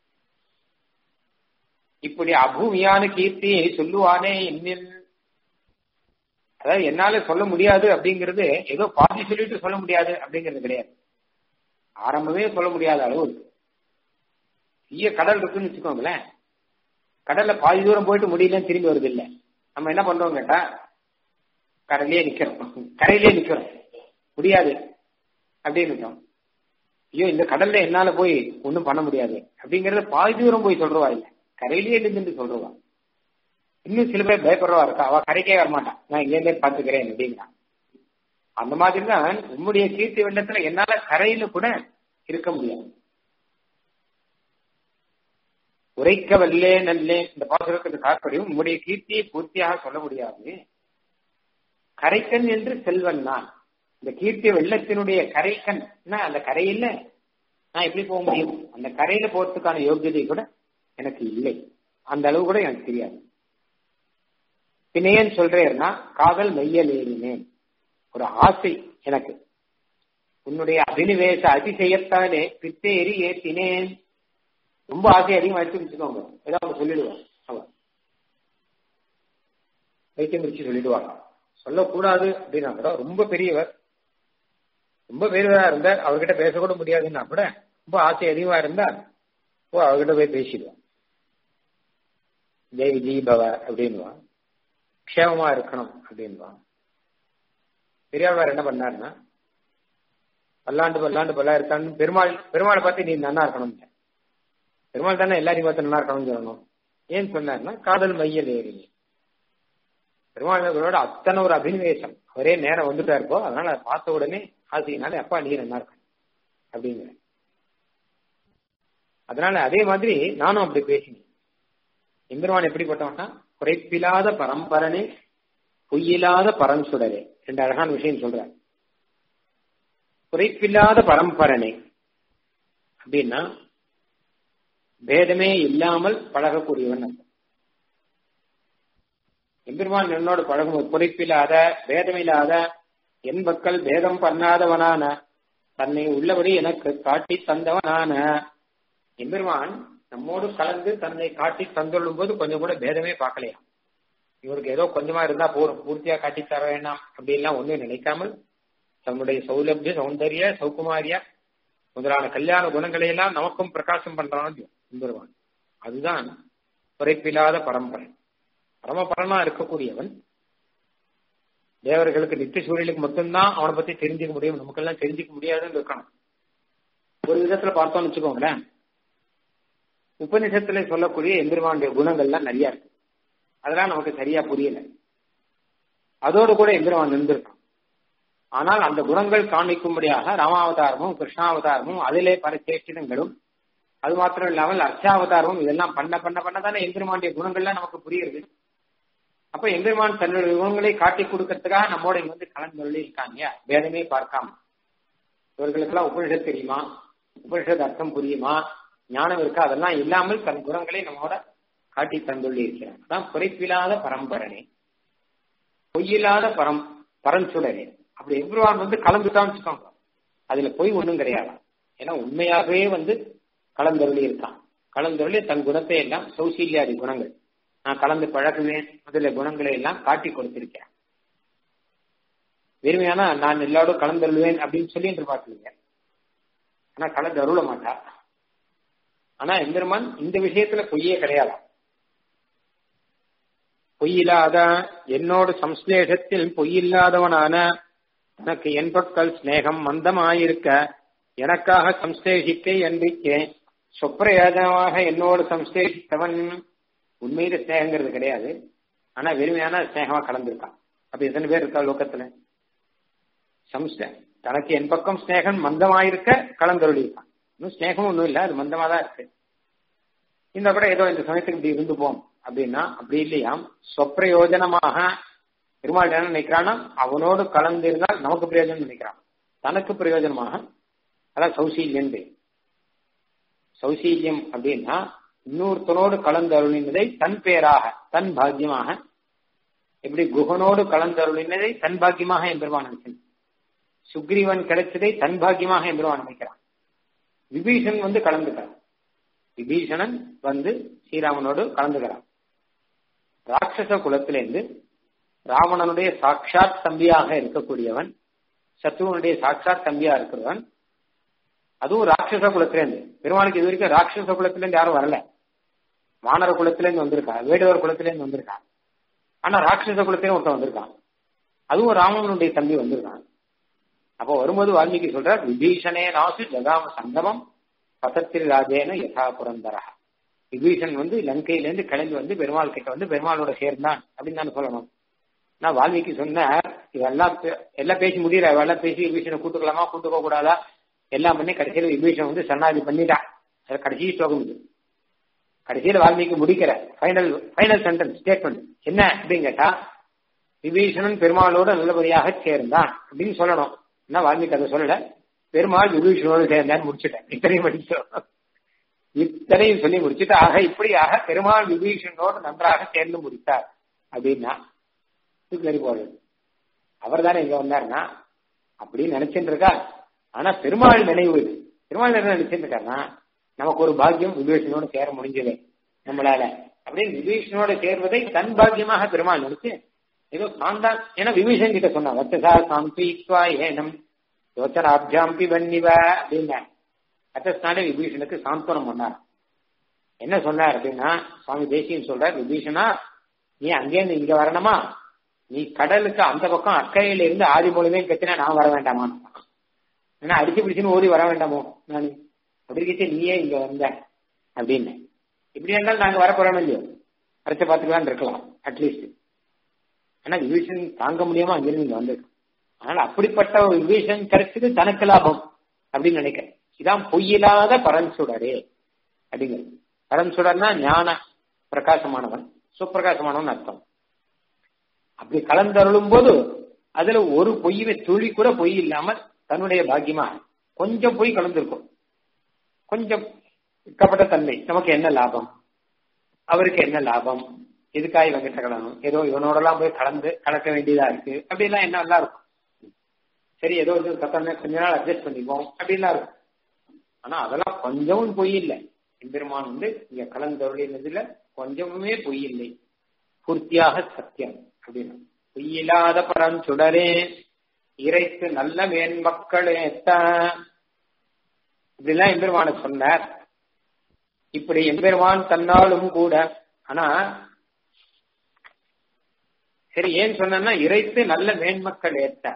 இப்படி அபூமியான கீர்த்தியை சொல்லுவானே என்னில் அதாவது என்னால சொல்ல முடியாது அப்படிங்கிறது ஏதோ பாதி சொல்லிட்டு சொல்ல முடியாது அப்படிங்கிறது கிடையாது ஆரம்பமே சொல்ல முடியாத அளவு இருக்கு பெரிய கடல் இருக்குன்னு வச்சுக்கோங்களேன் கடல்ல பாதி தூரம் போயிட்டு முடியலன்னு திரும்பி வருது இல்லை நம்ம என்ன பண்றோம் கேட்டா கடலையே நிக்கிறோம் கரையிலே நிக்கிறோம் முடியாது அப்படின்னு ஐயோ இந்த கடல்ல என்னால போய் ஒன்றும் பண்ண முடியாது அப்படிங்கறத பாதி தூரம் போய் சொல்றவா இல்லை கரையிலேயே நின்று சொல்றவா இன்னும் சில பேர் பயப்படுறவா இருக்கா அவ கரைக்கே வரமாட்டான் நான் இங்கேருந்தே பாத்துக்கிறேன் அப்படிங்கிறான் அந்த மாதிரி தான் உம்முடைய கீர்த்தி வெள்ளத்துல என்னால கரையில கூட இருக்க முடியாது உரைக்க வல்லே நல்லே இந்த பாசுரத்துக்கு தாற்படியும் உங்களுடைய கீர்த்தியை பூர்த்தியாக சொல்ல முடியாது கரைக்கன் என்று செல்வன் நான் இந்த கீர்த்தி வெள்ளத்தினுடைய கரைக்கன் அந்த கரையில நான் எப்படி போக முடியும் அந்த கரையில போறதுக்கான யோகியதை கூட எனக்கு இல்லை அந்த அளவு கூட எனக்கு தெரியாது பின்னையன் சொல்றேன்னா காதல் மையல் ஏறினேன் ஒரு ஆசை எனக்கு உன்னுடைய அபினிவேச அதிசயத்தாலே பித்தேறி ஏத்தினேன் ரொம்ப ஆசை அதிகமாயிடுச்சு வச்சுக்கோங்க ஏதோ அவங்க சொல்லிடுவாங்க அவன் வைத்தியம் வச்சு சொல்லிடுவாங்க சொல்லக்கூடாது அப்படின்னா கூட ரொம்ப பெரியவர் ரொம்ப பெரியவரா இருந்தார் அவர்கிட்ட பேசக்கூட முடியாதுன்னா கூட ரொம்ப ஆசை அதிகமா இருந்தால் ஓ அவர்கிட்ட போய் பேசிடுவான் ஜெய் ஜி பவ அப்படின்வான் க்ஷேமமா இருக்கணும் அப்படின்வான் பெரியாழ்வார் என்ன பண்ணாருன்னா பல்லாண்டு பல்லாண்டு பல்லா இருக்கான்னு பெருமாள் பெருமாளை பார்த்து நீ நன்னா இருக்கணும் பெருமாள் தானே எல்லாரையும் பார்த்து நல்லா இருக்கணும்னு சொல்லணும் ஏன் சொன்னார்னா காதல் மையல் ஏறி பெருமாளோட அத்தனை ஒரு அபினிவேசம் ஒரே நேரம் வந்துட்டா இருக்கோ அதனால அதை பார்த்த உடனே ஆசையினால அப்பா நீ நல்லா இருக்கணும் அப்படிங்கிற அதனால அதே மாதிரி நானும் அப்படி பேசினேன் எம்பெருமான் எப்படிப்பட்டவன்னா குறைப்பில்லாத பரம்பரனே பொய்யில்லாத பரன்சுடரே ரெண்டு அழகான விஷயம் சொல்றார் குறைப்பில்லாத பரம்பரனே அப்படின்னா பேதமே இல்லாமல் பழகக்கூடியவன் எம்பெருமான் என்னோடு பழகும் குறைப்பில்லாத பேதமில்லாத என் மக்கள் பேதம் பண்ணாதவனான தன்னை உள்ளபடி எனக்கு காட்டி தந்தவனான எம்பெருமான் நம்மோடு கலந்து தன்னை காட்டி தந்துள்ளும் போது கொஞ்சம் கூட பேதமே பார்க்கலையா இவருக்கு ஏதோ கொஞ்சமா இருந்தா போதும் பூர்த்தியா காட்டி தர வேண்டாம் அப்படின்லாம் ஒண்ணும் நினைக்காமல் தன்னுடைய சௌலபிய சௌந்தரிய சௌகுமாரியா முதலான கல்யாண குணங்களை எல்லாம் நமக்கும் பிரகாசம் பண்றான் எம்பெருமான் அதுதான் குறைப்பில்லாத பரம்பரை பரமபரனா இருக்கக்கூடியவன் தேவர்களுக்கு நித்திய சூரியலுக்கு மட்டும்தான் அவனை பத்தி தெரிஞ்சுக்க முடியும் நமக்கெல்லாம் தெரிஞ்சுக்க முடியாதுன்னு இருக்கணும் ஒரு விதத்துல பார்த்தோம்னு வச்சுக்கோங்களேன் உபநிஷத்துல சொல்லக்கூடிய எம்பெருமானுடைய குணங்கள்லாம் நிறைய இருக்கு அதெல்லாம் நமக்கு சரியா புரியல அதோடு கூட எம்பெருமான் நின்றுருக்கான் ஆனால் அந்த குணங்கள் காண்பிக்கும்படியாக ராமாவதாரமும் கிருஷ்ணாவதாரமும் அதிலே பல சேஷ்டிதங்களும் அது மாத்திரம் இல்லாமல் அர்ச்சாவதாரமும் இதெல்லாம் பண்ண பண்ண பண்ண தானே எம்பெருமானுடைய குணங்கள்லாம் நமக்கு புரியுது அப்ப எம்பெருமான் தன்னுடைய குணங்களை காட்டி கொடுக்கறதுக்காக நம்மோட இங்க வந்து கலந்து இருக்காங்க வேதமே பார்க்காம இவர்களுக்கெல்லாம் உபனிஷத் தெரியுமா உபனிஷத் அர்த்தம் புரியுமா ஞானம் இருக்கா அதெல்லாம் இல்லாமல் தன் குணங்களை நம்மோட காட்டி தந்துள்ளி இருக்கிறார் அதான் குறைப்பில்லாத பரம்பரனே பொய்யில்லாத பரம் பரஞ்சுடனே அப்படி எம்பெருமான் வந்து கலந்துட்டான்னு வச்சுக்கோங்க அதுல பொய் ஒண்ணும் கிடையாது ஏன்னா உண்மையாகவே வந்து கலந்தருளி இருக்கான் கலந்தருளி தன் குணத்தை எல்லாம் சௌசீல்யாதி குணங்கள் நான் கலந்து பழகுவேன் முதல்ல குணங்களை எல்லாம் காட்டி கொடுத்திருக்கேன் வெறுமையானா நான் எல்லாரோடும் கலந்தருள்வேன் அப்படின்னு சொல்லி என்று பார்க்கலீங்க ஆனா கலந்து அருள மாட்டா ஆனா எம்பெருமான் இந்த விஷயத்துல பொய்யே கிடையாது பொய்யில்லாத என்னோடு சம்ஸ்லேஷத்தில் பொய்யில்லாதவனான தனக்கு என்பக்கள் சிநேகம் மந்தமாயிருக்க எனக்காக சம்ஸ்லேஷிக்க என்றிக்கே சொப்பிரயோஜனமாக என்னோடு சம்ஸ்லேஷித்தவன் உண்மையில ஸ்நேகங்கிறது கிடையாது ஆனா வெறுமையான ஸ்நேகமா கலந்துருக்கான் அப்ப எத்தனை பேர் இருக்கா லோக்கத்துல சம்ஸ்ட தனக்கு என் பக்கம் ஸ்நேகம் மந்தமாயிருக்க கலந்தருளி இருக்கான் இன்னும் ஸ்நேகம் ஒன்றும் இல்லை அது மந்தமா தான் இருக்கு இந்த கூட ஏதோ இந்த சமயத்துக்கு இப்படி இருந்து போம் அப்படின்னா அப்படி இல்லையாம் சொப்பிரயோஜனமாக பெருமாள் என்ன நினைக்கிறான்னா அவனோடு கலந்து இருந்தால் நமக்கு பிரயோஜனம் நினைக்கிறான் தனக்கு பிரயோஜனமாக அதான் சௌசீல்யம் சௌசீல்யம் அப்படின்னா இன்னொருத்தனோடு கலந்து அருளினதை தன் பேராக தன் பாக்கியமாக எப்படி குகனோடு கலந்து அருளினதை தன் பாக்கியமாக எம்பெருமான் நினைக்கிறான் சுக்ரீவன் கிடைச்சதை தன் பாக்கியமாக எம்பெருமான் நினைக்கிறான் விபீஷன் வந்து கலந்துக்கிறான் விபீஷணன் வந்து ஸ்ரீராமனோடு கலந்துக்கிறான் ராட்சச குலத்திலிருந்து ராவணனுடைய சாட்சாத் தம்பியாக இருக்கக்கூடியவன் சத்ருவனுடைய சாட்சாத் தம்பியா இருக்கிறவன் அதுவும் ராட்சச குலத்திலேருந்து பெருமாளுக்கு இது வரைக்கும் ராட்சச குலத்திலேருந்து யாரும் வரல வானர குலத்திலேருந்து வந்திருக்கா வேடுவர் குலத்திலேருந்து வந்திருக்கான் ஆனா ராட்சச குலத்திலே ஒருத்தன் வந்திருக்கான் அதுவும் ராமனுடைய தம்பி வந்திருக்கான் அப்போ வரும்போது வால்மீகி சொல்றார் விபீஷணே நாசு ஜகாம சங்கமம் பதத்தில் ராஜேன யதா புரந்தரா விபீஷன் வந்து லங்கையில இருந்து கிளம்பி வந்து பெருமாள் கிட்ட வந்து பெருமாளோட சேர்ந்தான் அப்படின்னு தான் சொல்லணும் நான் வால்மீகி சொன்னார் இதெல்லாம் எல்லாம் பேசி முடியல எல்லாம் பேசி விபீஷனை கூட்டுக்கலாமா கூட்டுக்க கூடாதா எல்லாம் பண்ணி கடைசியில் விபீஷன் வந்து சரணாதி பண்ணிட்டான் அது கடைசி ஸ்லோகம் இது கடைசியில் வால்மீகி முடிக்கிற ஃபைனல் ஃபைனல் சென்டென்ஸ் ஸ்டேட்மெண்ட் என்ன அப்படின்னு கேட்டா விபீஷணன் பெருமாளோட நல்லபடியாக சேர்ந்தான் அப்படின்னு சொல்லணும் என்ன வால்மீகி அதை சொல்லல பெருமாள் விபீஷணோடு சேர்ந்தான்னு முடிச்சுட்டேன் இத்தனையும் படிச்சோம் இத்தனையும் சொல்லி முடிச்சுட்டு ஆக இப்படியாக பெருமாள் விபீஷணோடு நன்றாக சேர்ந்து முடித்தார் அப்படின்னா சரி போறது அவர் தானே இங்க வந்தாருன்னா அப்படின்னு நினைச்சிட்டு இருக்கா ஆனா பெருமாள் நினைவு இது பெருமாள் என்ன நினைச்சிட்டு இருக்காருன்னா நமக்கு ஒரு பாக்கியம் விபீஷனோட சேர முடிஞ்சது நம்மளால அப்படின்னு விபீஷனோட சேர்வதை தன் பாக்கியமாக பெருமாள் நினைச்சு ஏதோ நான் தான் ஏன்னா விபீஷன் கிட்ட சொன்னா வச்சசா சாம்பித்வா ஏனம் யோச்சனாபியாம்பி வன்னிவ அப்படின்னா அத்தஸ்தானே விபீஷனுக்கு சாந்தனம் பண்ணார் என்ன சொன்னார் அப்படின்னா சுவாமி தேசியம் சொல்றார் விபீஷனா நீ அங்கேருந்து இங்க வரணுமா நீ கடலுக்கு அந்த பக்கம் அக்கறையில இருந்து ஆதி மூலமே கத்தினா நான் வர வேண்டாமா ஏன்னா அடிச்சு பிடிச்சுன்னு ஓடி வர வேண்டாமோ நான் அப்படி கிட்ட நீயே இங்க வந்த அப்படின்னு இப்படி இருந்தாலும் நாங்க வர போறோம் இல்லையோ அடுத்த பார்த்துக்கலாம் இருக்கலாம் அட்லீஸ்ட் ஆனா விபீஷன் தாங்க முடியாம அங்கிருந்து இங்க வந்திருக்கு அதனால அப்படிப்பட்ட ஒரு விபீஷன் கிடைச்சது தனக்கு லாபம் அப்படின்னு நினைக்கிறேன் இதான் பொய்யில்லாத பரன்சுடரே அப்படிங்கிறது பரன்சுடர்னா ஞான பிரகாசமானவன் சுப்பிரகாசமானவன் அர்த்தம் அப்படி கலந்தருளும் போது அதுல ஒரு பொய்யுமே துளி கூட பொய் இல்லாமல் தன்னுடைய பாக்கியமா கொஞ்சம் பொய் கலந்திருக்கும் கொஞ்சம் கப்பட்ட தன்மை நமக்கு என்ன லாபம் அவருக்கு என்ன லாபம் எதுக்காக இவங்கிட்ட கலணும் ஏதோ இவனோடலாம் போய் கலந்து கலக்க வேண்டியதா இருக்கு அப்படிலாம் என்ன நல்லா இருக்கும் சரி ஏதோ இது கத்தனை கொஞ்ச நாள் அட்ஜஸ்ட் பண்ணிப்போம் அப்படின்லாம் இருக்கும் ஆனா அதெல்லாம் கொஞ்சமும் பொய் இல்லை எம்பெருமான் வந்து இங்க கலந்தருளினதுல கொஞ்சமுமே பொய் இல்லை பூர்த்தியாக சத்தியம் அப்படின்னு பொய்யில்லாத பரம் சுடரே இறைத்து நல்ல மேன்மக்களே இப்படிலாம் எம்பெருமான சொன்னார் இப்படி எம்பெருமான் தன்னாலும் கூட ஆனா சரி ஏன் சொன்னா இறைத்து நல்ல மேன்மக்கள் ஏத்த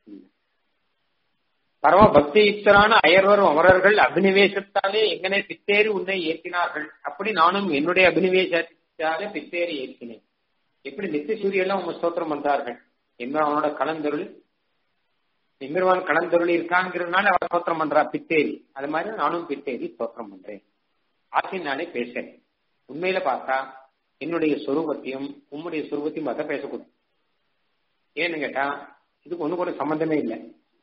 பரம பக்தி யுக்தரான அயர்வரும் அமரர்கள் அபினிவேசத்தாலே எங்கனே பித்தேறி உன்னை ஏற்றினார்கள் அப்படி நானும் என்னுடைய அபினிவேசத்தாலே பித்தேறி ஏற்றினேன் எப்படி நித்திய சூரியெல்லாம் உங்க ஸ்தோத்திரம் பண்றார்கள் எம்பெருமானோட கலந்தருள் எம்பெருமான் கலந்தருள் இருக்காங்கிறதுனால அவர் ஸ்தோத்திரம் பண்றா பித்தேரி அது மாதிரி நானும் பித்தேரி ஸ்தோத்திரம் பண்றேன் ஆசினாலே பேசுறேன் உண்மையில பார்த்தா என்னுடைய சொரூபத்தையும் உம்முடைய சொரூபத்தையும் பார்த்தா பேசக்கூடாது ஏன்னு கேட்டா இதுக்கு ஒண்ணு கூட சம்பந்தமே இல்லை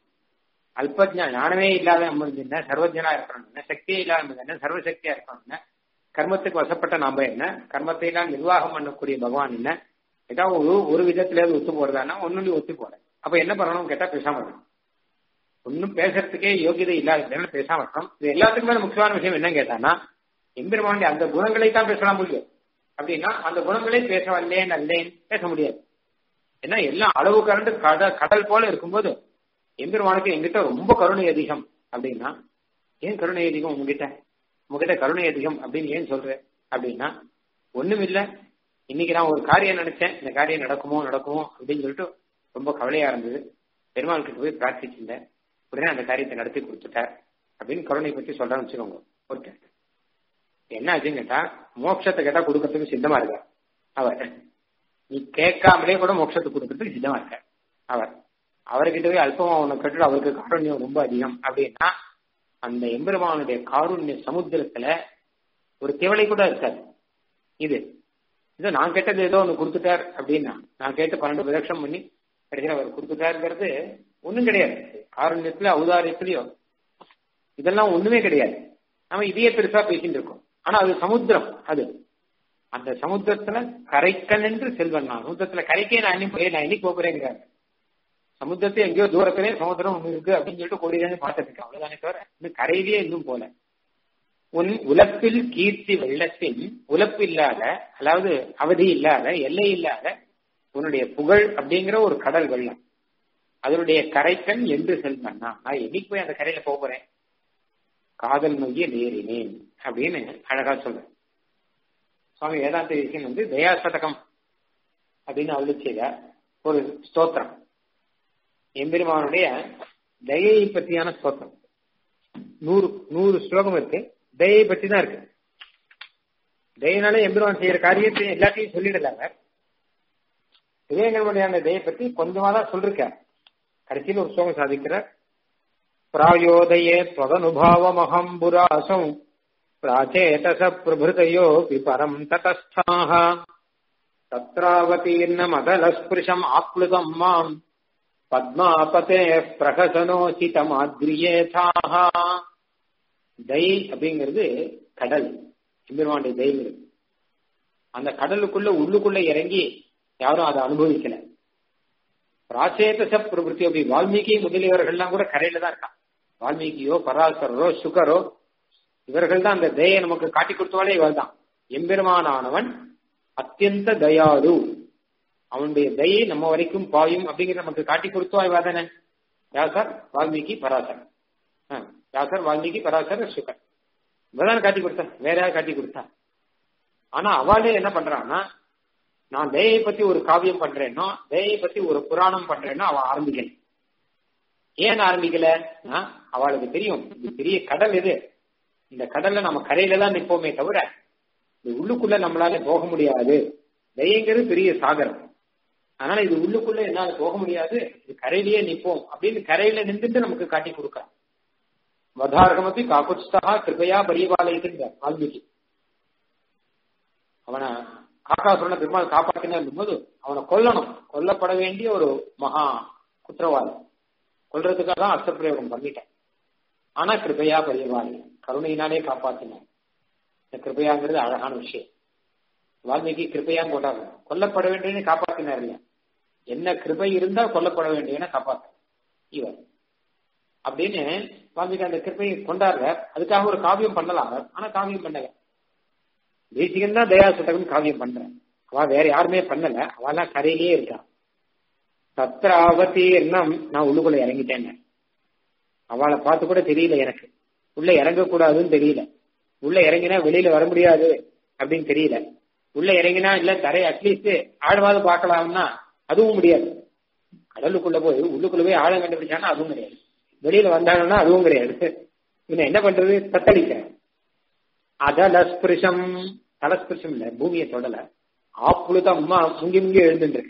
அல்பஜா ஞானமே இல்லாத நம்ம என்ன சர்வஜனா இருக்கணும் என்ன சக்தியே இல்லாத என்ன சர்வசக்தியா இருக்கணும் என்ன கர்மத்துக்கு வசப்பட்ட நாம என்ன கர்மத்தை எல்லாம் நிர்வாகம் பண்ணக்கூடிய பகவான் என்ன ஏதாவது ஒரு ஒரு விதத்துல ஒத்து போறதானா ஒன்னு ஒத்து போற அப்ப என்ன பண்ணணும் கேட்டா பேசாம இருக்கணும் ஒன்னும் பேசுறதுக்கே யோகியதை இல்லாத பேசாம இருக்கணும் இது எல்லாத்துக்குமே முக்கியமான விஷயம் என்ன கேட்டானா எம்பெருமாண்டி அந்த குணங்களை தான் பேசலாம் முடியும் அப்படின்னா அந்த குணங்களே பேச வல்லேன் அல்லேன் பேச முடியாது ஏன்னா எல்லாம் அளவு கரண்டு கடல் கடல் போல இருக்கும்போது எம்பெருமானுக்கு எங்கிட்ட ரொம்ப கருணை அதிகம் அப்படின்னா ஏன் கருணை அதிகம் உங்ககிட்ட உங்ககிட்ட கருணை அதிகம் அப்படின்னு ஏன் சொல்ற அப்படின்னா ஒண்ணும் இல்ல இன்னைக்கு நான் ஒரு காரியம் நினைச்சேன் இந்த காரியம் நடக்குமோ நடக்குமோ அப்படின்னு சொல்லிட்டு ரொம்ப கவலையா இருந்தது பெருமாள் கிட்ட போய் பிரார்த்திச்சிருந்தேன் உடனே அந்த காரியத்தை நடத்தி கொடுத்துட்டார் அப்படின்னு கருணை பத்தி சொல்றேன்னு வச்சுக்கோங்க ஓகே என்ன ஆச்சுன்னு கேட்டா மோட்சத்தை கேட்டா கொடுக்கறதுக்கு சித்தமா இருக்க அவர் நீ கேட்காமலே கூட மோட்சத்தை கொடுக்கறதுக்கு சித்தமா இருக்க அவர் அவர்கிட்ட போய் அல்பமா உன்னை கட்டுட்டு அவருக்கு காருண்யம் ரொம்ப அதிகம் அப்படின்னா அந்த எம்பெருமானுடைய காருண்ய சமுத்திரத்துல ஒரு திவலை கூட இருக்காது இது இது நான் கேட்டது ஏதோ ஒன்று கொடுத்துட்டார் அப்படின்னா நான் கேட்டு பன்னெண்டு விலட்சம் பண்ணி கடைசியில் அவர் கொடுத்துட்டாருங்கிறது ஒன்றும் கிடையாது காருண்யத்துல ஔதாரியத்திலயோ இதெல்லாம் ஒண்ணுமே கிடையாது நம்ம இதையே பெருசா பேசிட்டு இருக்கோம் ஆனா அது சமுத்திரம் அது அந்த சமுத்திரத்துல கரைக்கன் என்று செல்வன் நான் சமுத்திரத்துல கரைக்கே நான் இன்னும் போய் நான் இன்னைக்கு போகிறேங்கிறாங்க சமுத்திரத்தை எங்கேயோ தூரத்திலே சமுத்திரம் ஒண்ணு இருக்கு அப்படின்னு சொல்லிட்டு கோடிதான் பார்த்துட்டு இருக்கேன் அவ்வளவுதானே தவிர இன்னும் கரையிலேயே இன்னும் போல உன் உலப்பில் கீர்த்தி வெள்ளத்தில் உலப்பு இல்லாத அதாவது அவதி இல்லாத எல்லை இல்லாத உன்னுடைய புகழ் அப்படிங்கிற ஒரு கடல் வெள்ளம் அதனுடைய கரைக்கன் என்று செல்வன் நான் என்னைக்கு போய் அந்த கரையில போகிறேன் காதல் நோக்கிய நேரினேன் அப்படின்னு அழகா சொல்றேன் சுவாமி வேதாந்த விஷயம் வந்து தயாசதகம் அப்படின்னு அருள் செய்த ஒரு ஸ்தோத்திரம் எம்பெருமானுடைய தயையை பற்றியான ஸ்தோத்திரம் நூறு நூறு ஸ்லோகம் இருக்கு தயை பற்றி தான் இருக்கு தயனால எம்பெருமான் செய்யற காரியத்தை எல்லாத்தையும் சொல்லிடலாங்க விவேகங்களுடைய தயை பத்தி கொஞ்சமா தான் சொல்லிருக்கார் கடைசியில் ஒரு ஸ்லோகம் சாதிக்கிறார் பிராயோதயே त्वदनुभावमहम् புராசம் प्राचेतस प्रभृतयोऽपि परम् ततस्थाः तत्रावतीर्णमदलस्पृशम् आप्लुतम् माम् பத்மாபதே பிரகசனோசிதமாத்ரியேதாக தை அப்படிங்கிறது கடல் எம்பெருமானுடைய தைங்கிறது அந்த கடலுக்குள்ள உள்ளுக்குள்ள இறங்கி யாரும் அதை அனுபவிக்கல பிராச்சேதச பிரபுத்தி அப்படி வால்மீகி முதலியவர்கள்லாம் கூட கரையில தான் இருக்கான் வால்மீகியோ பராசரரோ சுகரோ இவர்கள் தான் அந்த தயை நமக்கு காட்டி கொடுத்தவாலே இவர் தான் எம்பெருமானானவன் அத்தியந்த தயாளு அவனுடைய தயை நம்ம வரைக்கும் பாயும் அப்படிங்கிற நமக்கு காட்டி கொடுத்தவா இவா தானே யாசர் வால்மீகி பராசர் யாசர் வால்மீகி பராசர் சுகர் இவதான் காட்டி கொடுத்தா வேற யாரும் காட்டி கொடுத்தா ஆனா அவளே என்ன பண்றான்னா நான் தயை பத்தி ஒரு காவியம் பண்றேனோ தயை பத்தி ஒரு புராணம் பண்றேனோ அவன் ஆரம்பிக்கல ஏன் ஆரம்பிக்கல அவளுக்கு தெரியும் இது பெரிய கடல் இது இந்த கடல்ல நம்ம கரையில தான் நிற்போமே தவிர இந்த உள்ளுக்குள்ள நம்மளால போக முடியாது தயங்கிறது பெரிய சாகரம் அதனால இது உள்ளுக்குள்ள என்னால போக முடியாது இது கரையிலேயே நிற்போம் அப்படின்னு கரையில நின்றுட்டு நமக்கு காட்டி கொடுக்கலாம் வதார்கமப்பி காக்குத்ஸ்தா கிருபையா பரியபாலயத்தின் வால்மீகி அவனை காக்காசுரனை பெருமாள் காப்பாற்றினார் போது அவனை கொல்லணும் கொல்லப்பட வேண்டிய ஒரு மகா குற்றவாளி கொல்றதுக்காக தான் அர்த்தப்பிரயோகம் பண்ணிட்டேன் ஆனா கிருபையா பரியவாளி கருணையினாலே காப்பாத்தினார் இந்த கிருபையாங்கிறது அழகான விஷயம் வால்மீகி கிருபையான்னு போட்டாங்க கொல்லப்பட வேண்டியவனை காப்பாத்தினார் இல்லையா என்ன கிருபை இருந்தா கொல்லப்பட வேண்டியவனை காப்பாத்த இவர் அப்படின்னு வால்மீகி அந்த கிருப்பையை கொண்டாடுற அதுக்காக ஒரு காவியம் பண்ணலாம் ஆனா காவியம் பண்ணல தேசிகன் தான் தயா சுட்டகன் காவியம் பண்றேன் அவ வேற யாருமே பண்ணல அவெல்லாம் கரையிலேயே இருக்கா சத்திராவதி எண்ணம் நான் உள்ளுக்குள்ள இறங்கிட்டேன் அவளை பார்த்து கூட தெரியல எனக்கு உள்ள இறங்கக்கூடாதுன்னு தெரியல உள்ள இறங்கினா வெளியில வர முடியாது அப்படின்னு தெரியல உள்ள இறங்கினா இல்ல தரை அட்லீஸ்ட் ஆழவாது பார்க்கலாம்னா அதுவும் முடியாது கடலுக்குள்ள போய் உள்ளுக்குள்ள போய் ஆழம் கண்டுபிடிச்சானா அதுவும் கிடையாது வெளியில வந்தாங்கன்னா அதுவும் கிடையாது இவன் என்ன பண்றது தத்தளிக்கிறேன் அதலஸ்பிருஷம் தலஸ்பிருஷம் இல்ல பூமியை தொடல ஆப்புழுதம் அம்மா முங்கி முங்கி எழுந்துருக்கு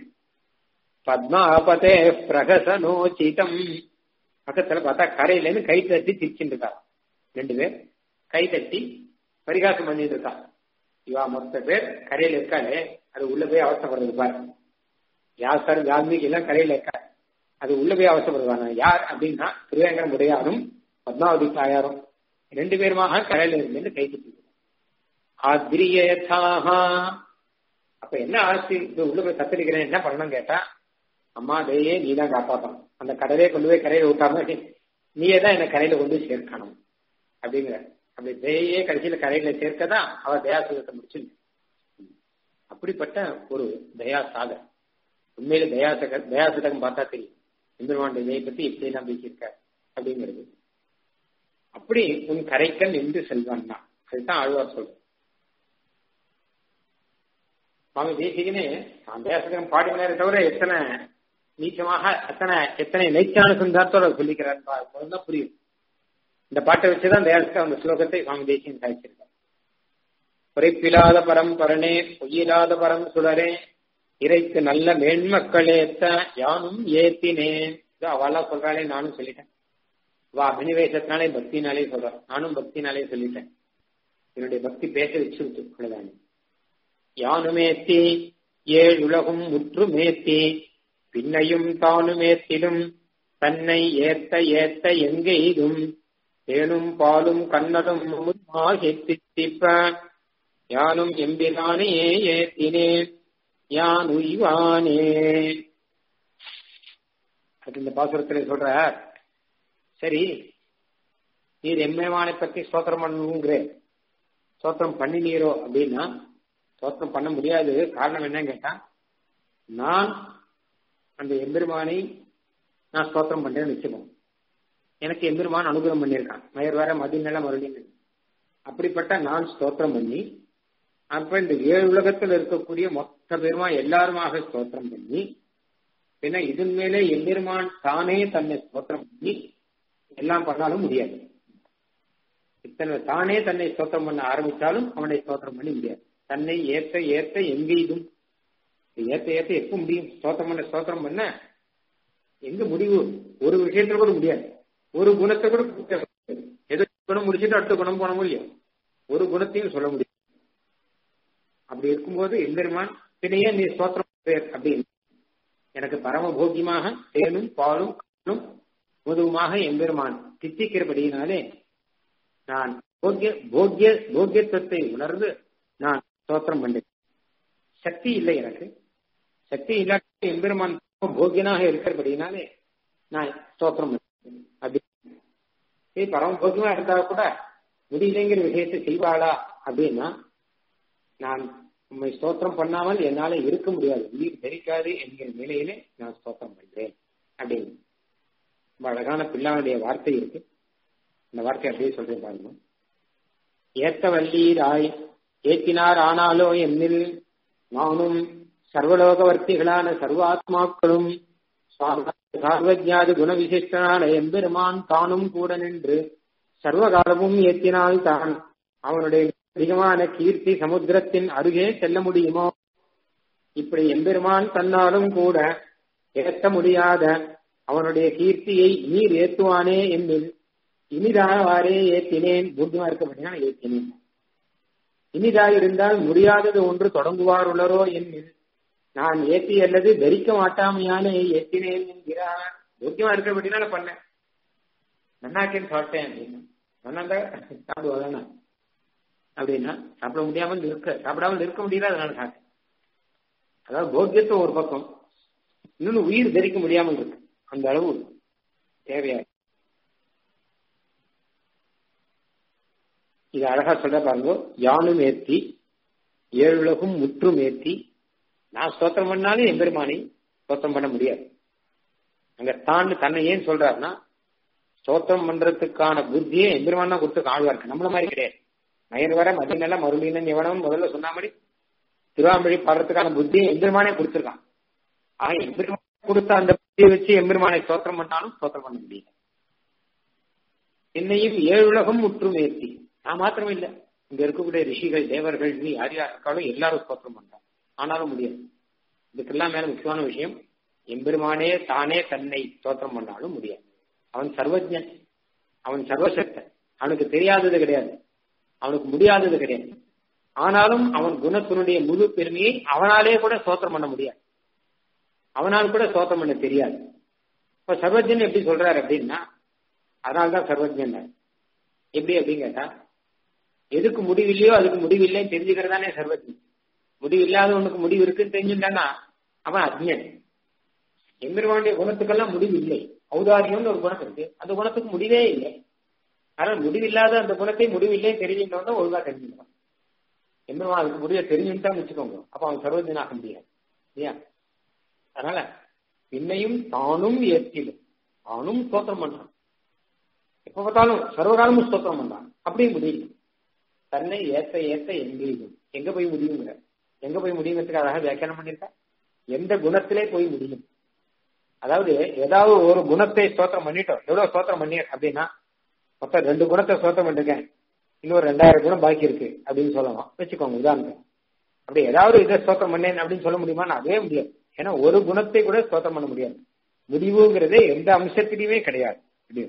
பத்மாபதே பிரகசனோச்சிதம் பக்கத்துல பார்த்தா கரையில இருந்து கை தட்டி சிரிச்சுட்டு இருக்கா ரெண்டு பேர் கை தட்டி பரிகாசம் பண்ணிட்டு இருக்கா இவா மொத்த பேர் கரையில இருக்காளே அது உள்ள போய் அவசரப்படுறது பாரு யார் சார் வால்மீகி எல்லாம் கரையில இருக்கா அது உள்ள போய் அவசரப்படுவாங்க யார் அப்படின்னா திருவேங்கரம் உடையாரும் பத்மாவதி தாயாரும் ரெண்டு பேருமாக கரையில இருந்து கை தட்டி ஆத்ரியேதாஹா அப்ப என்ன ஆச்சு இது உள்ள போய் தத்தளிக்கிறேன் என்ன பண்ணணும் கேட்டா அம்மா தேயே நீ தான் காப்பாற்றணும் அந்த கடலே கொண்டு போய் கரையில விட்டாம நீயே தான் என்ன கரையில கொண்டு போய் சேர்க்கணும் அப்படிங்கிற அப்படி தேயே கடைசியில கரையில சேர்க்கதான் அவ தயாசுகத்தை முடிச்சு அப்படிப்பட்ட ஒரு தயா சாகர் உண்மையில தயாசக தயாசதகம் பார்த்தா தெரியும் இந்திரவாண்ட இதை பத்தி இப்படி எல்லாம் பேசியிருக்க அப்படிங்கிறது அப்படி உன் கரைக்கன் என்று செல்வான் தான் அதுதான் ஆழ்வார் சொல்ற சுவாமி தேசிகனே தயாசகம் பாடினாரே தவிர எத்தனை நீச்சமாக எத்தனை எத்தனை நைச்சான சுந்தாரத்தோட சொல்லிக்கிறார் தான் புரியும் இந்த பாட்டை வச்சுதான் தயாரிக்க அந்த ஸ்லோகத்தை சுவாமி தேசியம் சாதிச்சிருக்கார் குறைப்பில்லாத பரம்பரனே பொய்யில்லாத பரம் சுடரே இறைக்கு நல்ல மேன்மக்களேத்த யானும் ஏத்தினேன் அவெல்லாம் சொல்றாளே நானும் சொல்லிட்டேன் வா அபினிவேசத்தினாலே பக்தினாலே சொல்றான் நானும் பக்தினாலே சொல்லிட்டேன் என்னுடைய பக்தி பேச வச்சு விட்டு யானுமேத்தி ஏழுலகும் முற்றுமேத்தி பின்னையும் தானுமேத்திலும் தன்னை ஏத்த ஏத்த எங்கெய்தும் தேனும் பாலும் கண்ணதும் தித்திப்ப யானும் எம்பிரானே ஏத்தினேன் யான் உய்வானே அது இந்த பாசுரத்துல சொல்ற சரி நீர் எம்மைவானை பத்தி ஸ்தோத்திரம் பண்ணுங்கிற ஸ்தோத்திரம் பண்ணினீரோ அப்படின்னா ஸ்தோத்திரம் பண்ண முடியாது காரணம் என்னன்னு கேட்டா நான் அந்த எம்பெருமானை நான் ஸ்தோத்திரம் பண்றேன்னு வச்சுப்போம் எனக்கு எம்பெருமான் அனுகிரகம் பண்ணியிருக்கான் மயர் வேற மதிநல மறுபடியும் அப்படிப்பட்ட நான் ஸ்தோத்திரம் பண்ணி அப்ப இந்த ஏழு உலகத்தில் இருக்கக்கூடிய மொத்த பெருமா எல்லாருமாக ஸ்தோத்திரம் பண்ணி பின்ன இதன் மேலே எம்பெருமான் தானே தன்னை ஸ்தோத்திரம் பண்ணி எல்லாம் பண்ணாலும் முடியாது இத்தனை தானே தன்னை ஸ்தோத்திரம் பண்ண ஆரம்பித்தாலும் அவனை ஸ்தோத்திரம் பண்ணி முடியாது தன்னை ஏத்த ஏத்த எங்கெய்தும் ஏத்த ஏத்த எப்ப முடியும் ஸ்தோத்திரம் பண்ண ஸ்தோத்திரம் பண்ண எங்க முடிவு ஒரு விஷயத்துல கூட முடியாது ஒரு குணத்தை கூட எது குணம் முடிச்சுட்டு அடுத்த குணம் போன முடியும் ஒரு குணத்தையும் சொல்ல முடியும் அப்படி இருக்கும்போது எம்பெருமான் பின்னையே நீ ஸ்தோத்திரம் பேர் அப்படின்னு எனக்கு பரம போக்கியமாக தேனும் பாலும் கல்லும் முதுவுமாக எம்பெருமான் தித்திக்கிறபடியினாலே நான் போக்கிய போக்கிய போக்கியத்துவத்தை உணர்ந்து நான் ஸ்தோத்திரம் பண்ணேன் சக்தி இல்லை எனக்கு சக்தி இல்லாத எம்பெருமான் போக்கியனாக இருக்கிறபடினாலே நான் ஸ்தோத்திரம் பண்ணேன் அப்படி பரம போக்கியமா இருந்தா கூட முடியலைங்கிற விஷயத்தை செய்வாளா அப்படின்னா நான் உண்மை ஸ்தோத்திரம் பண்ணாமல் என்னால இருக்க முடியாது உயிர் தெரிக்காது என்கிற நிலையிலே நான் ஸ்தோத்திரம் பண்றேன் அப்படின்னு ரொம்ப அழகான பிள்ளாவுடைய வார்த்தை இருக்கு இந்த வார்த்தை அப்படியே சொல்றேன் பாருங்க ஏத்த வல்லீராய் ஏத்தினார் ஆனாலோ என்னில் நானும் சர்வலோகவர்த்திகளான சர்வாத்மாக்களும் சார்வஜாதி குணவிசிஷ்டனான எம்பெருமான் தானும் கூட நின்று சர்வகாலமும் ஏத்தினால் தான் அவனுடைய அதிகமான கீர்த்தி சமுத்திரத்தின் அருகே செல்ல முடியுமோ இப்படி எம்பெருமான் தன்னாலும் கூட ஏற்ற முடியாத அவனுடைய கீர்த்தியை நீர் ஏத்துவானே என்னில் இனிதாவாறே ஏத்தினேன் புத்திமா இருக்கப்படினா ஏத்தினேன் இனிதாயிருந்தால் முடியாதது ஒன்று தொடங்குவார் உள்ளரோ என்னில் நான் ஏத்தி அல்லது தரிக்க மாட்டாமையாலே ஏத்தினேன் என்கிறார் புத்திமா இருக்கிறபடினால பண்ணேன் நன்னாக்கேன்னு சாப்பிட்டேன் அப்படின்னு நன்னா சாப்பிடுவாதானா அப்படின்னா சாப்பிட முடியாமல் இருக்க சாப்பிடாமல் இருக்க முடியல அதனால சாப்பிட்டேன் அதாவது போக்கியத்துவம் ஒரு பக்கம் இன்னொன்னு உயிர் தரிக்க முடியாமல் இருக்கு அந்த அளவு தேவையா இது அழகா சொல்ற பாருங்க யானும் ஏத்தி ஏழுலகும் முற்றும் ஏத்தி நான் ஸ்தோத்திரம் பண்ணாலும் எம்பெருமானை ஸ்தோத்திரம் பண்ண முடியாது அங்க தான் தன்னை ஏன் சொல்றாருன்னா ஸ்தோத்திரம் பண்றதுக்கான புத்தியே எம்பெருமான் தான் கொடுத்து ஆழ்வாருக்கு நம்மள மாதிரி கிடையாது மயர் வர மதிநல மருளீனன் எவனவன் முதல்ல சொன்ன மாதிரி திருவாமொழி பாடுறதுக்கான புத்தியை எம்பெருமானே கொடுத்துருக்கான் ஆக எம்பெருமான் கொடுத்த அந்த புத்தியை வச்சு எம்பெருமானை ஸ்தோத்திரம் பண்ணாலும் ஸ்தோத்திரம் பண்ண முடியல என்னையும் ஏழு உலகம் முற்றும் ஏற்றி நான் மாத்திரம் இல்ல இங்க இருக்கக்கூடிய ரிஷிகள் தேவர்கள் நீ யார் யார் இருக்காலும் எல்லாரும் ஸ்தோத்திரம் பண்றான் ஆனாலும் முடியாது இதுக்கெல்லாம் மேல முக்கியமான விஷயம் எம்பெருமானே தானே தன்னை ஸ்தோத்திரம் பண்ணாலும் முடியாது அவன் சர்வஜன் அவன் சர்வசக்தன் அவனுக்கு தெரியாதது கிடையாது அவனுக்கு முடியாதது கிடையாது ஆனாலும் அவன் குணத்தினுடைய முழு பெருமையை அவனாலே கூட ஸ்தோத்திரம் பண்ண முடியாது அவனால் கூட ஸ்தோத்திரம் பண்ண தெரியாது இப்ப சர்வஜன் எப்படி சொல்றாரு அப்படின்னா அதனால்தான் சர்வஜன் எப்படி அப்படின்னு கேட்டா எதுக்கு முடிவில்லையோ அதுக்கு முடிவில்லைன்னு தெரிஞ்சுக்கிறதானே சர்வஜன் முடிவில்லாத ஒண்ணுக்கு முடிவு இருக்குன்னு தெரிஞ்சுட்டானா அவன் அஜ்ஞன் எம்பெருமானுடைய குணத்துக்கெல்லாம் முடிவு இல்லை ஔதாரியம்னு ஒரு குணம் இருக்கு அந்த குணத்துக்கு முடிவே இல்லை ஆனால் முடிவில்லாத அந்த குணத்தை முடிவில்லை தெரிஞ்சுட்டோம்னா ஒழுங்கா தெரிஞ்சுக்கலாம் எம்பெருமான் அதுக்கு முடிவை தெரிஞ்சுட்டான்னு வச்சுக்கோங்க அப்ப அவன் சர்வஜனாக முடியாது இல்லையா அதனால பின்னையும் தானும் ஏற்றிலும் தானும் ஸ்தோத்திரம் பண்றான் எப்ப பார்த்தாலும் சர்வகாலமும் ஸ்தோத்திரம் பண்றான் அப்படியும் முடியும் தன்னை ஏத்த ஏத்த எங்கேயும் எங்க போய் முடியுங்கிற எங்க போய் முடியுங்கிறதுக்கு அழகா வியாக்கியானம் பண்ணிருக்கா எந்த குணத்திலே போய் முடியும் அதாவது ஏதாவது ஒரு குணத்தை ஸ்தோத்திரம் பண்ணிட்டோம் எவ்வளவு ஸ்தோத்திரம் பண்ணி அப்படின்னா மொத்தம் ரெண்டு குணத்தை ஸ்தோத்திரம் பண்ணிருக்கேன் இன்னொரு ரெண்டாயிரம் குணம் பாக்கி இருக்கு அப்படின்னு சொல்லலாம் வச்சுக்கோங்க உதாரணம் அப்படி ஏதாவது இதை ஸ்தோத்திரம் பண்ணேன் அப்படின்னு சொல்ல முடியுமான்னு அதே முடியாது ஏன்னா ஒரு குணத்தை கூட ஸ்தோத்திரம் பண்ண முடியாது முடிவுங்கிறதே எந்த அம்சத்திலையுமே கிடையாது முடியும்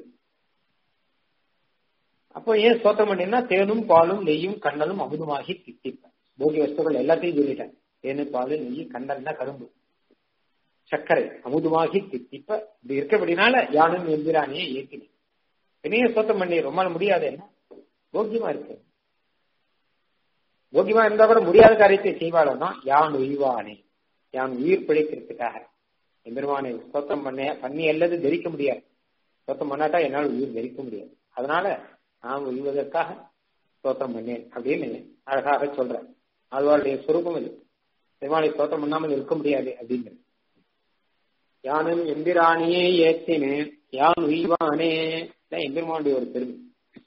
அப்போ ஏன் ஸ்தோத்திரம் பண்ணீங்கன்னா தேனும் பாலும் நெய்யும் கண்ணலும் அமுதுமாகி தித்திப்பேன் போகிய வஸ்துக்கள் எல்லாத்தையும் சொல்லிட்டேன் தேனு பால் நெய் கண்ணல்னா கரும்பு சர்க்கரை அமுதுமாகி தித்திப்ப இப்படி இருக்கபடினால யானும் எந்திரானே ஏற்றினேன் என்னையே ஸ்தோத்திரம் பண்ணி ரொம்ப நாள் முடியாது என்ன போக்கியமா இருக்கு போக்கியமா இருந்தா கூட முடியாத காரியத்தை செய்வாளன்னா யான் உய்வானே யான் உயிர் பிழைக்கிறதுக்காக எம்பெருமானை ஸ்தோத்திரம் பண்ண பண்ணி அல்லது தரிக்க முடியாது ஸ்தோத்திரம் பண்ணாட்டா என்னால் உயிர் தரிக்க முடியாது அதனால நான் உய்வதற்காக ஸ்தோத்திரம் பண்ணேன் அப்படின்னு அழகாக சொல்றேன் அதுவாருடைய சுரூபம் இது பெருமாளை ஸ்தோத்திரம் பண்ணாமல் இருக்க முடியாது அப்படிங்கிறது யானும் எம்பிராணியே ஏற்றினேன் யான் உய்வானே எம்பெருமானுடைய ஒரு பெருமை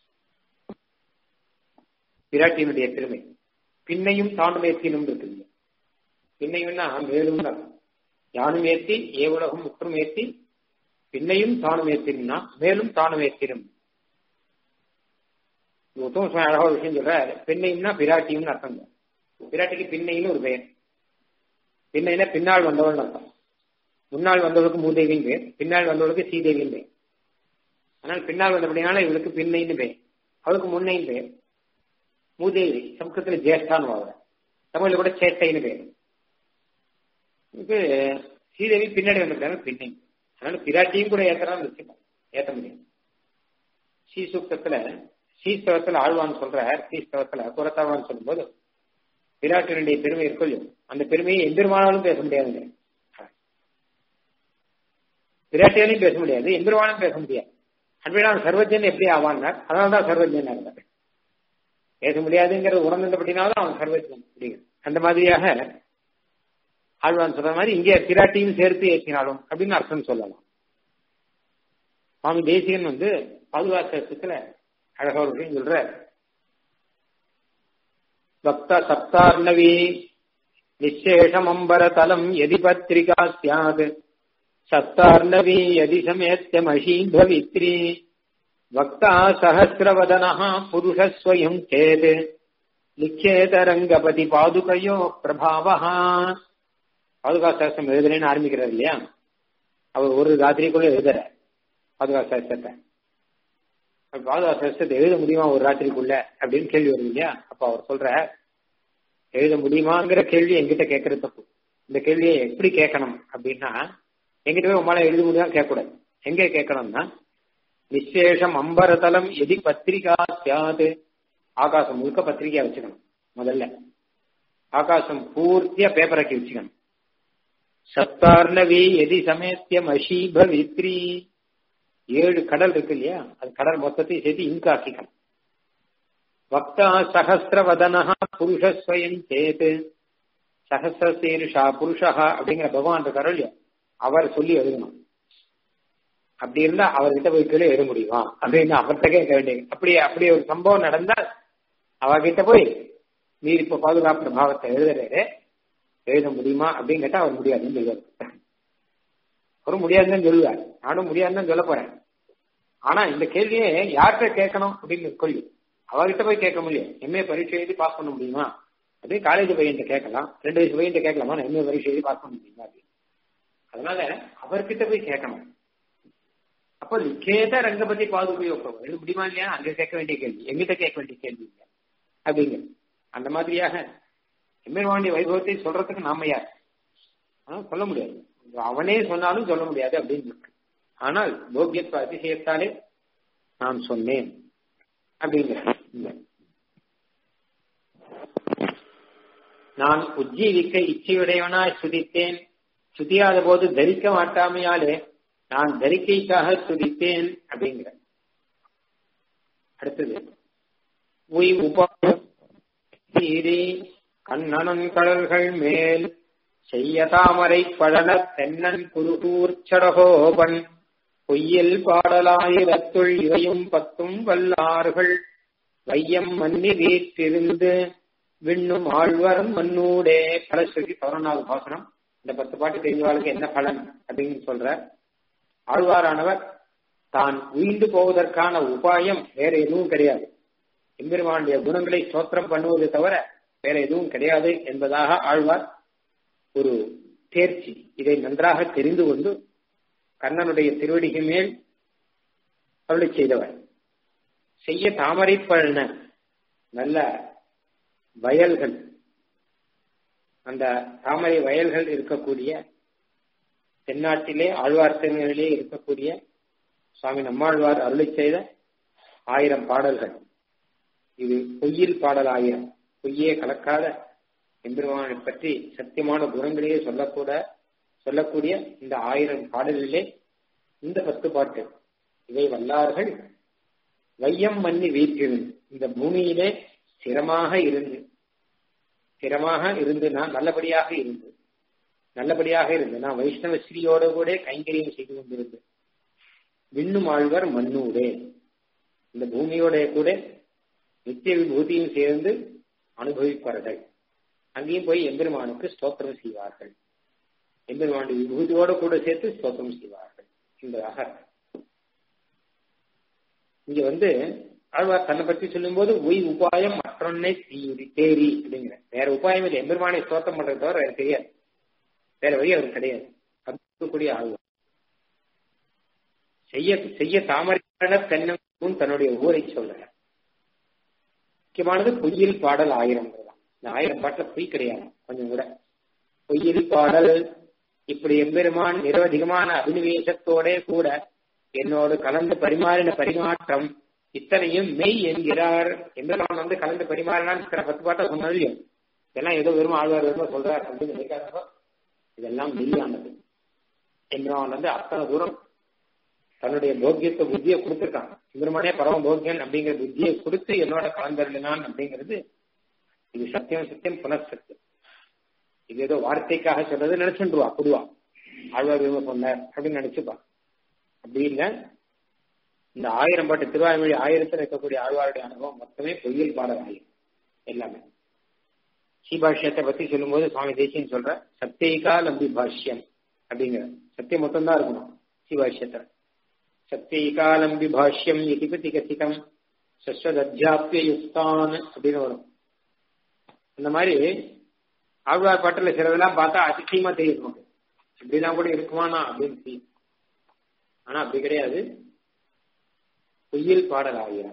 பிராட்டியினுடைய பெருமை பின்னையும் தானும் ஏற்றினும் இருக்குங்க பின்னையும்னா மேலும் யானும் ஏற்றி ஏ உலகம் முற்றும் ஏற்றி பின்னையும் தானும் ஏற்றினா மேலும் தானும் ஏற்றினும் உத்தம சுவாமி அழகா விஷயம் சொல்ற பெண்ணையும்னா பிராட்டியும்னு அர்த்தம் பிராட்டிக்கு பின்னைன்னு ஒரு பெயர் பின்னைனா பின்னால் வந்தவள் அர்த்தம் முன்னாள் வந்தவளுக்கு மூதேவின் பேர் பின்னால் வந்தவளுக்கு சீதேவின் பேர் ஆனால் பின்னால் வந்தபடினால இவளுக்கு பின்னைன்னு பேர் அவளுக்கு முன்னைன்னு பேர் மூதேவி சம்ஸ்கிருத்துல ஜேஷ்டான்னு வாங்க தமிழ்ல கூட சேட்டைன்னு பேர் இது ஸ்ரீதேவி பின்னாடி வந்திருக்காங்க பின்னை அதனால பிராட்டியும் கூட ஏத்தலாம் வச்சுக்கோம் ஏத்த முடியும் ஸ்ரீசூக்தத்துல ஸ்ரீஸ்தவத்துல ஆழ்வான்னு சொல்ற ஸ்ரீஸ்தவத்துல புறத்தாழ்வான்னு சொல்லும்போது விராட்டினுடைய பெருமை இருக்கும் அந்த பெருமையை எம்பெருமானாலும் பேச முடியாதுங்க விராட்டியாலையும் பேச முடியாது எம்பெருமானும் பேச முடியாது அப்படின்னா சர்வஜன் எப்படி ஆவான்னார் அதனால்தான் சர்வஜன் இருந்தார் பேச முடியாதுங்கிறது உணர்ந்தபடினாலும் அவன் சர்வஜன் அப்படிங்கிற அந்த மாதிரியாக ஆழ்வான் சொல்ற மாதிரி இங்கே பிராட்டியும் சேர்த்து ஏற்றினாலும் அப்படின்னு அர்த்தம் சொல்லலாம் சுவாமி தேசிகன் வந்து பாதுகாசத்துல அழகா ஒரு விஷயம் சொல்ற பக்த சப்தார்ணவி நிச்சேஷமம்பர தலம் எதி பத்திரிகா சியாத் சப்தார்ணவி எதி சமேத்தியமஷீபவித்ரி வக்தா சஹசிரவதனः புருஷஸ்வயம் சேத் லிக்கேத ரங்கபதி பாதுகையோ பிரபாவः பாதுகா சாஸ்திரம் எழுதுறேன்னு ஆரம்பிக்கிறார் இல்லையா அவர் ஒரு ராத்திரிக்குள்ள எழுதுற பாதுகா சாஸ்திரத்தை பாதுகா சாஸ்திரத்தை எழுத முடியுமா ஒரு ராத்திரிக்குள்ள அப்படின்னு கேள்வி வருது இல்லையா அப்ப அவர் சொல்ற எழுத முடியுமாங்கிற கேள்வி எங்கிட்ட கேட்கறது தப்பு இந்த கேள்வியை எப்படி கேட்கணும் அப்படின்னா எங்கிட்ட போய் உமால எழுத முடியுமா கேட்கக்கூடாது எங்க கேட்கணும்னா நிச்சேஷம் அம்பரதலம் எதி பத்திரிகா சியாது ஆகாசம் முழுக்க பத்திரிகையா வச்சுக்கணும் முதல்ல ஆகாசம் பூர்த்தியா பேப்பராக்கி வச்சுக்கணும் சப்தார்ணவி எதி சமேத்தியம் அஷீப வித்ரி ஏழு கடல் இருக்கு இல்லையா அது கடல் மொத்தத்தையும் சேர்த்து இங்கு ஆக்கிக்கணும் வக்தா சகசிரவதனா புருஷஸ்வயம் சேத்து சகசிரசீருஷா புருஷா அப்படிங்கிற பகவான் இருக்காரோ இல்லையா அவர் சொல்லி எழுதணும் அப்படி இருந்தா அவர்கிட்ட போய் கீழே எழுத முடியுமா அப்படின்னு அவர்கிட்ட கேட்க வேண்டியது அப்படி அப்படி ஒரு சம்பவம் நடந்தால் அவர்கிட்ட போய் நீர் இப்ப பாதுகாப்பு பிரபாவத்தை எழுதுறாரு எழுத முடியுமா அப்படின்னு கேட்டா அவர் முடியாதுன்னு சொல்லுவார் அவரும் முடியாதுன்னு சொல்லுவார் நானும் முடியாதுன்னு சொல்ல போறேன் ஆனா இந்த கேள்வியே யார்கிட்ட கேட்கணும் அப்படின்னு கொள்ளி அவர்கிட்ட போய் கேட்க முடியும் எம்ஏ பரீட்சை எழுதி பாஸ் பண்ண முடியுமா அதே காலேஜ் பையன் கேட்கலாம் ரெண்டு வயசு பையன் கேட்கலாமா நான் எம்ஏ பரீட்சை எழுதி பாஸ் பண்ண முடியுமா அப்படின்னு அதனால அவர்கிட்ட போய் கேட்கணும் அப்போ லிக்கேத ரங்கபதி பாதுகாப்பு எழுத முடியுமா இல்லையா அங்க கேட்க வேண்டிய கேள்வி எங்கிட்ட கேட்க வேண்டிய கேள்வி இல்லை அப்படிங்க அந்த மாதிரியாக எம்பெருமானுடைய வைபவத்தை சொல்றதுக்கு நாம யார் சொல்ல முடியாது அவனே சொன்னாலும் சொல்ல முடியாது அப்படின்னு ஆனால் போக்கியத்துவ அதிசயத்தாலே நான் சொன்னேன் அப்படிங்கிற நான் உஜ்ஜீவிக்க இச்சையுடையவனாய் சுதித்தேன் சுதியாத போது தரிக்க மாட்டாமையாலே நான் தரிக்கைக்காக துதித்தேன் அப்படிங்கிற அடுத்தது உய் உபீரி கண்ணனன் கடல்கள் மேல் செய்ய தாமரை பழன தென்னன் குருகூர் சடகோபன் பொய்யில் பாடலாயிரத்துள் இவையும் பத்தும் வல்லார்கள் வையம் மன்னி வீட்டிருந்து விண்ணும் ஆழ்வரம் மண்ணூடே பலஸ்ருதி பதினொன்றாவது பாசனம் இந்த பத்து பாட்டு தெரிஞ்சவாளுக்கு என்ன பலன் அப்படின்னு சொல்ற ஆழ்வாரானவர் தான் உயிர்ந்து போவதற்கான உபாயம் வேற எதுவும் கிடையாது எம்பெருமானுடைய குணங்களை ஸ்தோத்திரம் பண்ணுவது தவிர வேற எதுவும் கிடையாது என்பதாக ஆழ்வார் ஒரு தேர்ச்சி இதை நன்றாக தெரிந்து கொண்டு கண்ணனுடைய திருவடிக்கு மேல் அருளை செய்தவர் செய்ய தாமரை பழன நல்ல வயல்கள் அந்த தாமரை வயல்கள் இருக்கக்கூடிய தென்னாட்டிலே ஆழ்வார் திருநெல்லிலே இருக்கக்கூடிய சுவாமி நம்மாழ்வார் அருளை செய்த ஆயிரம் பாடல்கள் இது பொய்யில் பாடல் ஆயிரம் பொய்யே கலக்காத எம்பெருமானை பற்றி சத்தியமான குணங்களையே சொல்லக்கூட சொல்லக்கூடிய இந்த ஆயிரம் பாடலிலே இந்த பத்து பாட்டு இவை வல்லார்கள் வையம் மன்னி வீட்டிருந்து இந்த பூமியிலே ஸ்திரமாக இருந்து ஸ்திரமாக இருந்து நான் நல்லபடியாக இருந்து நல்லபடியாக இருந்து நான் வைஷ்ணவ ஸ்ரீயோட கூட கைங்கரியம் செய்து கொண்டிருந்து விண்ணும் ஆழ்வர் மண்ணூடே இந்த பூமியோட கூட நித்திய விபூதியும் சேர்ந்து அனுபவிப்பார்கள் அங்கேயும் போய் எம்பெருமானுக்கு ஸ்தோத்திரம் செய்வார்கள் எம்பெருமானுடைய விபூதியோட கூட சேர்த்து ஸ்தோத்திரம் செய்வார்கள் என்பதாக இங்க வந்து ஆழ்வார் தன்னை பற்றி சொல்லும்போது உய் உபாயம் மற்றொன்னை தீயுரி தேரி அப்படிங்கிற வேற உபாயம் இல்லை எம்பெருமானை ஸ்தோத்திரம் பண்றது தவிர வேற தெரியாது வேற வழி அவருக்கு கிடையாது அப்படி ஆழ்வார் செய்ய செய்ய தாமரை தென்னும் தன்னுடைய ஊரை சொல்ற முக்கியமானது பொய்யில் பாடல் ஆயிரம் தான் இந்த ஆயிரம் பாட்டுல பொய் கிடையாது கொஞ்சம் கூட பொய்யில் பாடல் இப்படி எம்பெருமான் நிரவதிகமான அபினிவேசத்தோட கூட என்னோடு கலந்து பரிமாறின பரிமாற்றம் இத்தனையும் மெய் என்கிறார் எம்பெருமான் வந்து கலந்து பரிமாறினான்னு இருக்கிற பத்து பாட்டை சொன்னதையும் இதெல்லாம் ஏதோ வெறும் ஆழ்வார் வெறும் சொல்றார் அப்படின்னு நினைக்காதப்போ இதெல்லாம் மெய்யானது எம்பெருமான் வந்து அத்தனை தூரம் தன்னுடைய போக்கியத்தை புத்தியை கொடுத்துருக்கான் எம்பெருமானே பரம போக்கியன் அப்படிங்கிற புத்தியை கொடுத்து என்னோட கலந்தருளினான் அப்படிங்கிறது இது சத்தியம் சத்தியம் புனர்சத்தியம் இது ஏதோ வார்த்தைக்காக சொல்றது நினைச்சுருவா பொதுவா ஆழ்வார் சொன்னார் அப்படின்னு நினைச்சுப்பா அப்படி இல்லை இந்த ஆயிரம் பாட்டு திருவாய்மொழி ஆயிரத்தில் இருக்கக்கூடிய ஆழ்வாருடைய அனுபவம் மொத்தமே பொய்யில் பாடல் ஆயிரம் எல்லாமே ஸ்ரீபாஷ்யத்தை பத்தி சொல்லும்போது சுவாமி தேசியன் சொல்ற சத்தியகா நம்பி பாஷ்யம் அப்படிங்கிற சத்தியம் மொத்தம் தான் இருக்கணும் ஸ்ரீபாஷ்யத்துல சத்தியகா நம்பி பாஷ்யம் எதிபதி கசிதம் சஸ்வதத்தியாப்பிய யுக்தான் அப்படின்னு வரும் அந்த மாதிரி ஆழ்வார் பாட்டில் சிலதெல்லாம் பார்த்தா அதிசயமா தெரியும் நமக்கு இப்படிலாம் கூட இருக்குமானா அப்படின்னு தெரியும் ஆனா அப்படி கிடையாது பொய்யில் பாடல் ஆகிறான்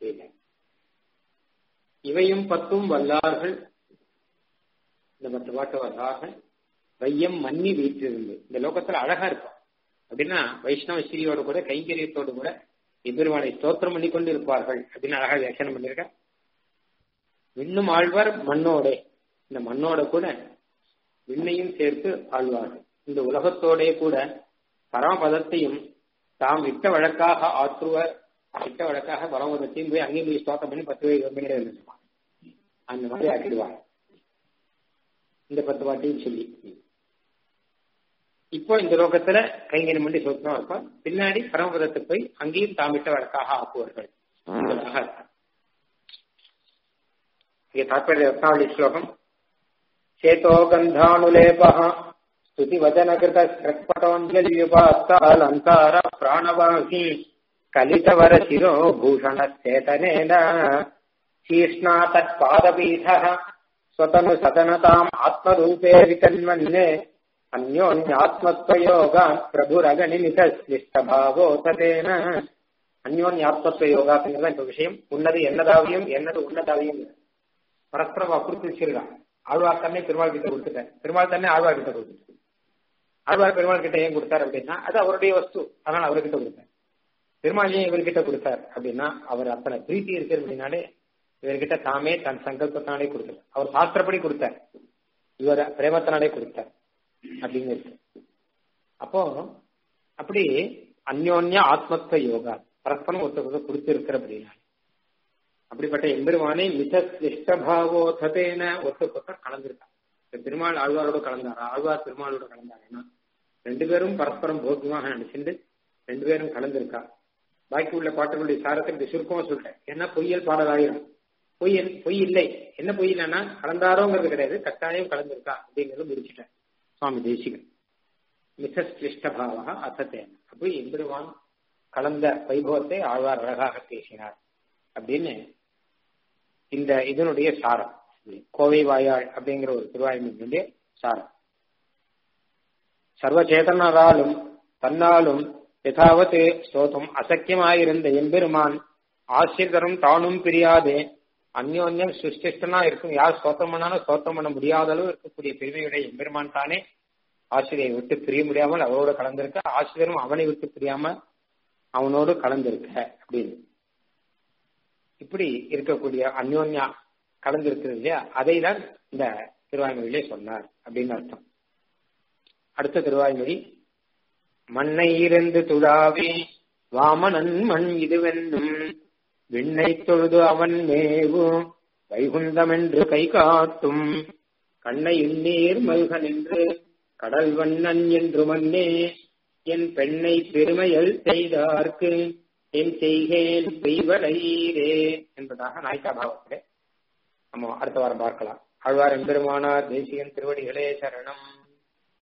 இவையும் பத்தும் வல்லார்கள் இந்த பத்து பாட்டு வல்லார்கள் வையம் மன்னி வீற்றிருந்து இந்த லோகத்துல அழகா இருக்கும் அப்படின்னா வைஷ்ணவ ஸ்ரீயோட கூட கைங்கரியத்தோடு கூட எதிர்வானை ஸ்தோத்திரம் பண்ணி கொண்டு இருப்பார்கள் அப்படின்னு அழகா வியாக்கியானம் பண்ணிருக்க விண்ணும் ஆழ்வார் மண்ணோட இந்த மண்ணோட கூட விண்ணையும் சேர்த்து ஆழ்வார்கள் இந்த உலகத்தோட கூட பரமபதத்தையும் தாம் இட்ட வழக்காக ஆற்றுவர் இட்ட வழக்காக பரமபதத்தையும் போய் அங்கேயும் போய் ஸ்தோத்திரம் பண்ணி பத்து வயது இருந்துருப்பான் அந்த மாதிரி ஆக்கிடுவாங்க இந்த பத்து பாட்டையும் சொல்லி இப்போ இந்த லோகத்துல கைங்கரியம் பண்ணி சொத்தம் இருப்பான் பின்னாடி பரமபதத்துக்கு போய் அங்கேயும் தாமிட்ட வழக்காக ஆக்குவார்கள் இங்கே தாற்பய ரத்னாவளி ஸ்லோகம் சேதோ கந்தானுலேபः स्तुतिवचनकृतस्रक्पटोऽञ्जलियुपास्तालङ्कार प्राणवासी कलितवरशिरो भूषणश्चेतनेन शीर्ष्णा तत्पादपीठः स्वतनु सदनताम् आत्मरूपे वितन्वन्ने अन्योन्यात्मत्वयोगात् प्रभुरगणिमितश्लिष्टभावो ततेन அந்யோன்யாத்மத்துவ இப்ப விஷயம் உன்னது என்னதாவையும் என்னது உன்னதாவையும் பரஸ்பரம் அப்புறம் வச்சிருக்கான் ஆழ்வார் தன்னை பெருமாள் கிட்ட கொடுத்துட்டார் பெருமாள் தன்னை ஆழ்வார் கிட்ட கொடுத்துட்டார் ஆழ்வார் பெருமாள் கிட்ட ஏன் கொடுத்தார் அப்படின்னா அது அவருடைய வஸ்து அதனால அவர்கிட்ட கொடுத்தார் பெருமாள் ஏன் இவர்கிட்ட கொடுத்தார் அப்படின்னா அவர் அத்தனை பிரீத்தி இருக்கு அப்படின்னாலே இவர்கிட்ட தாமே தன் சங்கல்பத்தினாலே கொடுத்தார் அவர் சாஸ்திரப்படி கொடுத்தார் இவர் பிரேமத்தினாலே கொடுத்தார் அப்படிங்கிறது அப்போ அப்படி அந்யோன்ய ஆத்மத்துவ யோகா பரஸ்பரம் ஒருத்தர் கொடுத்து இருக்கிற அப்படின்னா அப்படிப்பட்ட எம்பெருமானை மித இஷ்டபாவோ ததேன ஒருத்தர் ஒருத்தர் கலந்திருக்காங்க பெருமாள் ஆழ்வாரோட கலந்தாரா ஆழ்வார் பெருமாளோட கலந்தாருன்னா ரெண்டு பேரும் பரஸ்பரம் போக்கியமாக நினைச்சுட்டு ரெண்டு பேரும் கலந்திருக்கா பாக்கி உள்ள பாட்டுகளுடைய சாரத்தை சுருக்கமா சொல்றேன் ஏன்னா பொய்யல் பாடலாயிரம் பொய் பொய் இல்லை என்ன பொய் இல்லைன்னா கலந்தாரோங்கிறது கிடையாது கட்டாயம் கலந்திருக்கா அப்படிங்கறது முடிச்சுட்டேன் சுவாமி தேசிகன் மிசஸ்லிஷ்டபாவா அசத்தேன அப்போ எம்பெருமான் கலந்த வைபவத்தை ஆழ்வார் அழகாக பேசினார் அப்படின்னு இந்த இதனுடைய சாரம் கோவை வாயாள் அப்படிங்கிற ஒரு திருவாயுடைய சாரம் சர்வச்சேதனாலும் தன்னாலும் யதாவது ஸ்தோதம் அசக்கியமாயிருந்த எம்பெருமான் ஆசிரியரும் தானும் பிரியாதே அந்யோன்யம் சுஷ்டிஷ்டனா இருக்கும் யார் ஸ்தோத்திரம் பண்ணாலும் ஸ்தோத்திரம் பண்ண முடியாத அளவு இருக்கக்கூடிய பெருமையுடைய எம்பெருமான் தானே ஆசிரியை விட்டு பிரிய முடியாமல் அவரோட கலந்திருக்க ஆசிரியரும் அவனை விட்டு பிரியாம அவனோடு கலந்திருக்க அப்படின்னு இப்படி இருக்கக்கூடிய அந்யோன்யா கலந்திருக்கிறது இல்லையா அதை தான் இந்த திருவாய்மொழியிலே சொன்னார் அப்படின்னு அர்த்தம் அடுத்த திருவாய்மொழி மண்ணை இருந்து துழாவே வாமனன் மண் இதுவென்னும் விண்ணை தொழுது அவன் மேவு வைகுந்தம் என்று கை காட்டும் கண்ணை இந்நீர் மல்கன் என்று கடல் வண்ணன் என்று மன்னே என் பெண்ணை பெருமையல் செய்தார்க்கு என் செய்கேன் பெய்வலைரே என்பதாக நாய்க்கா பாவத்திலே நம்ம அடுத்த வாரம் பார்க்கலாம் ஆழ்வார் எம்பெருமானார் தேசியன் திருவடிகளே சரணம்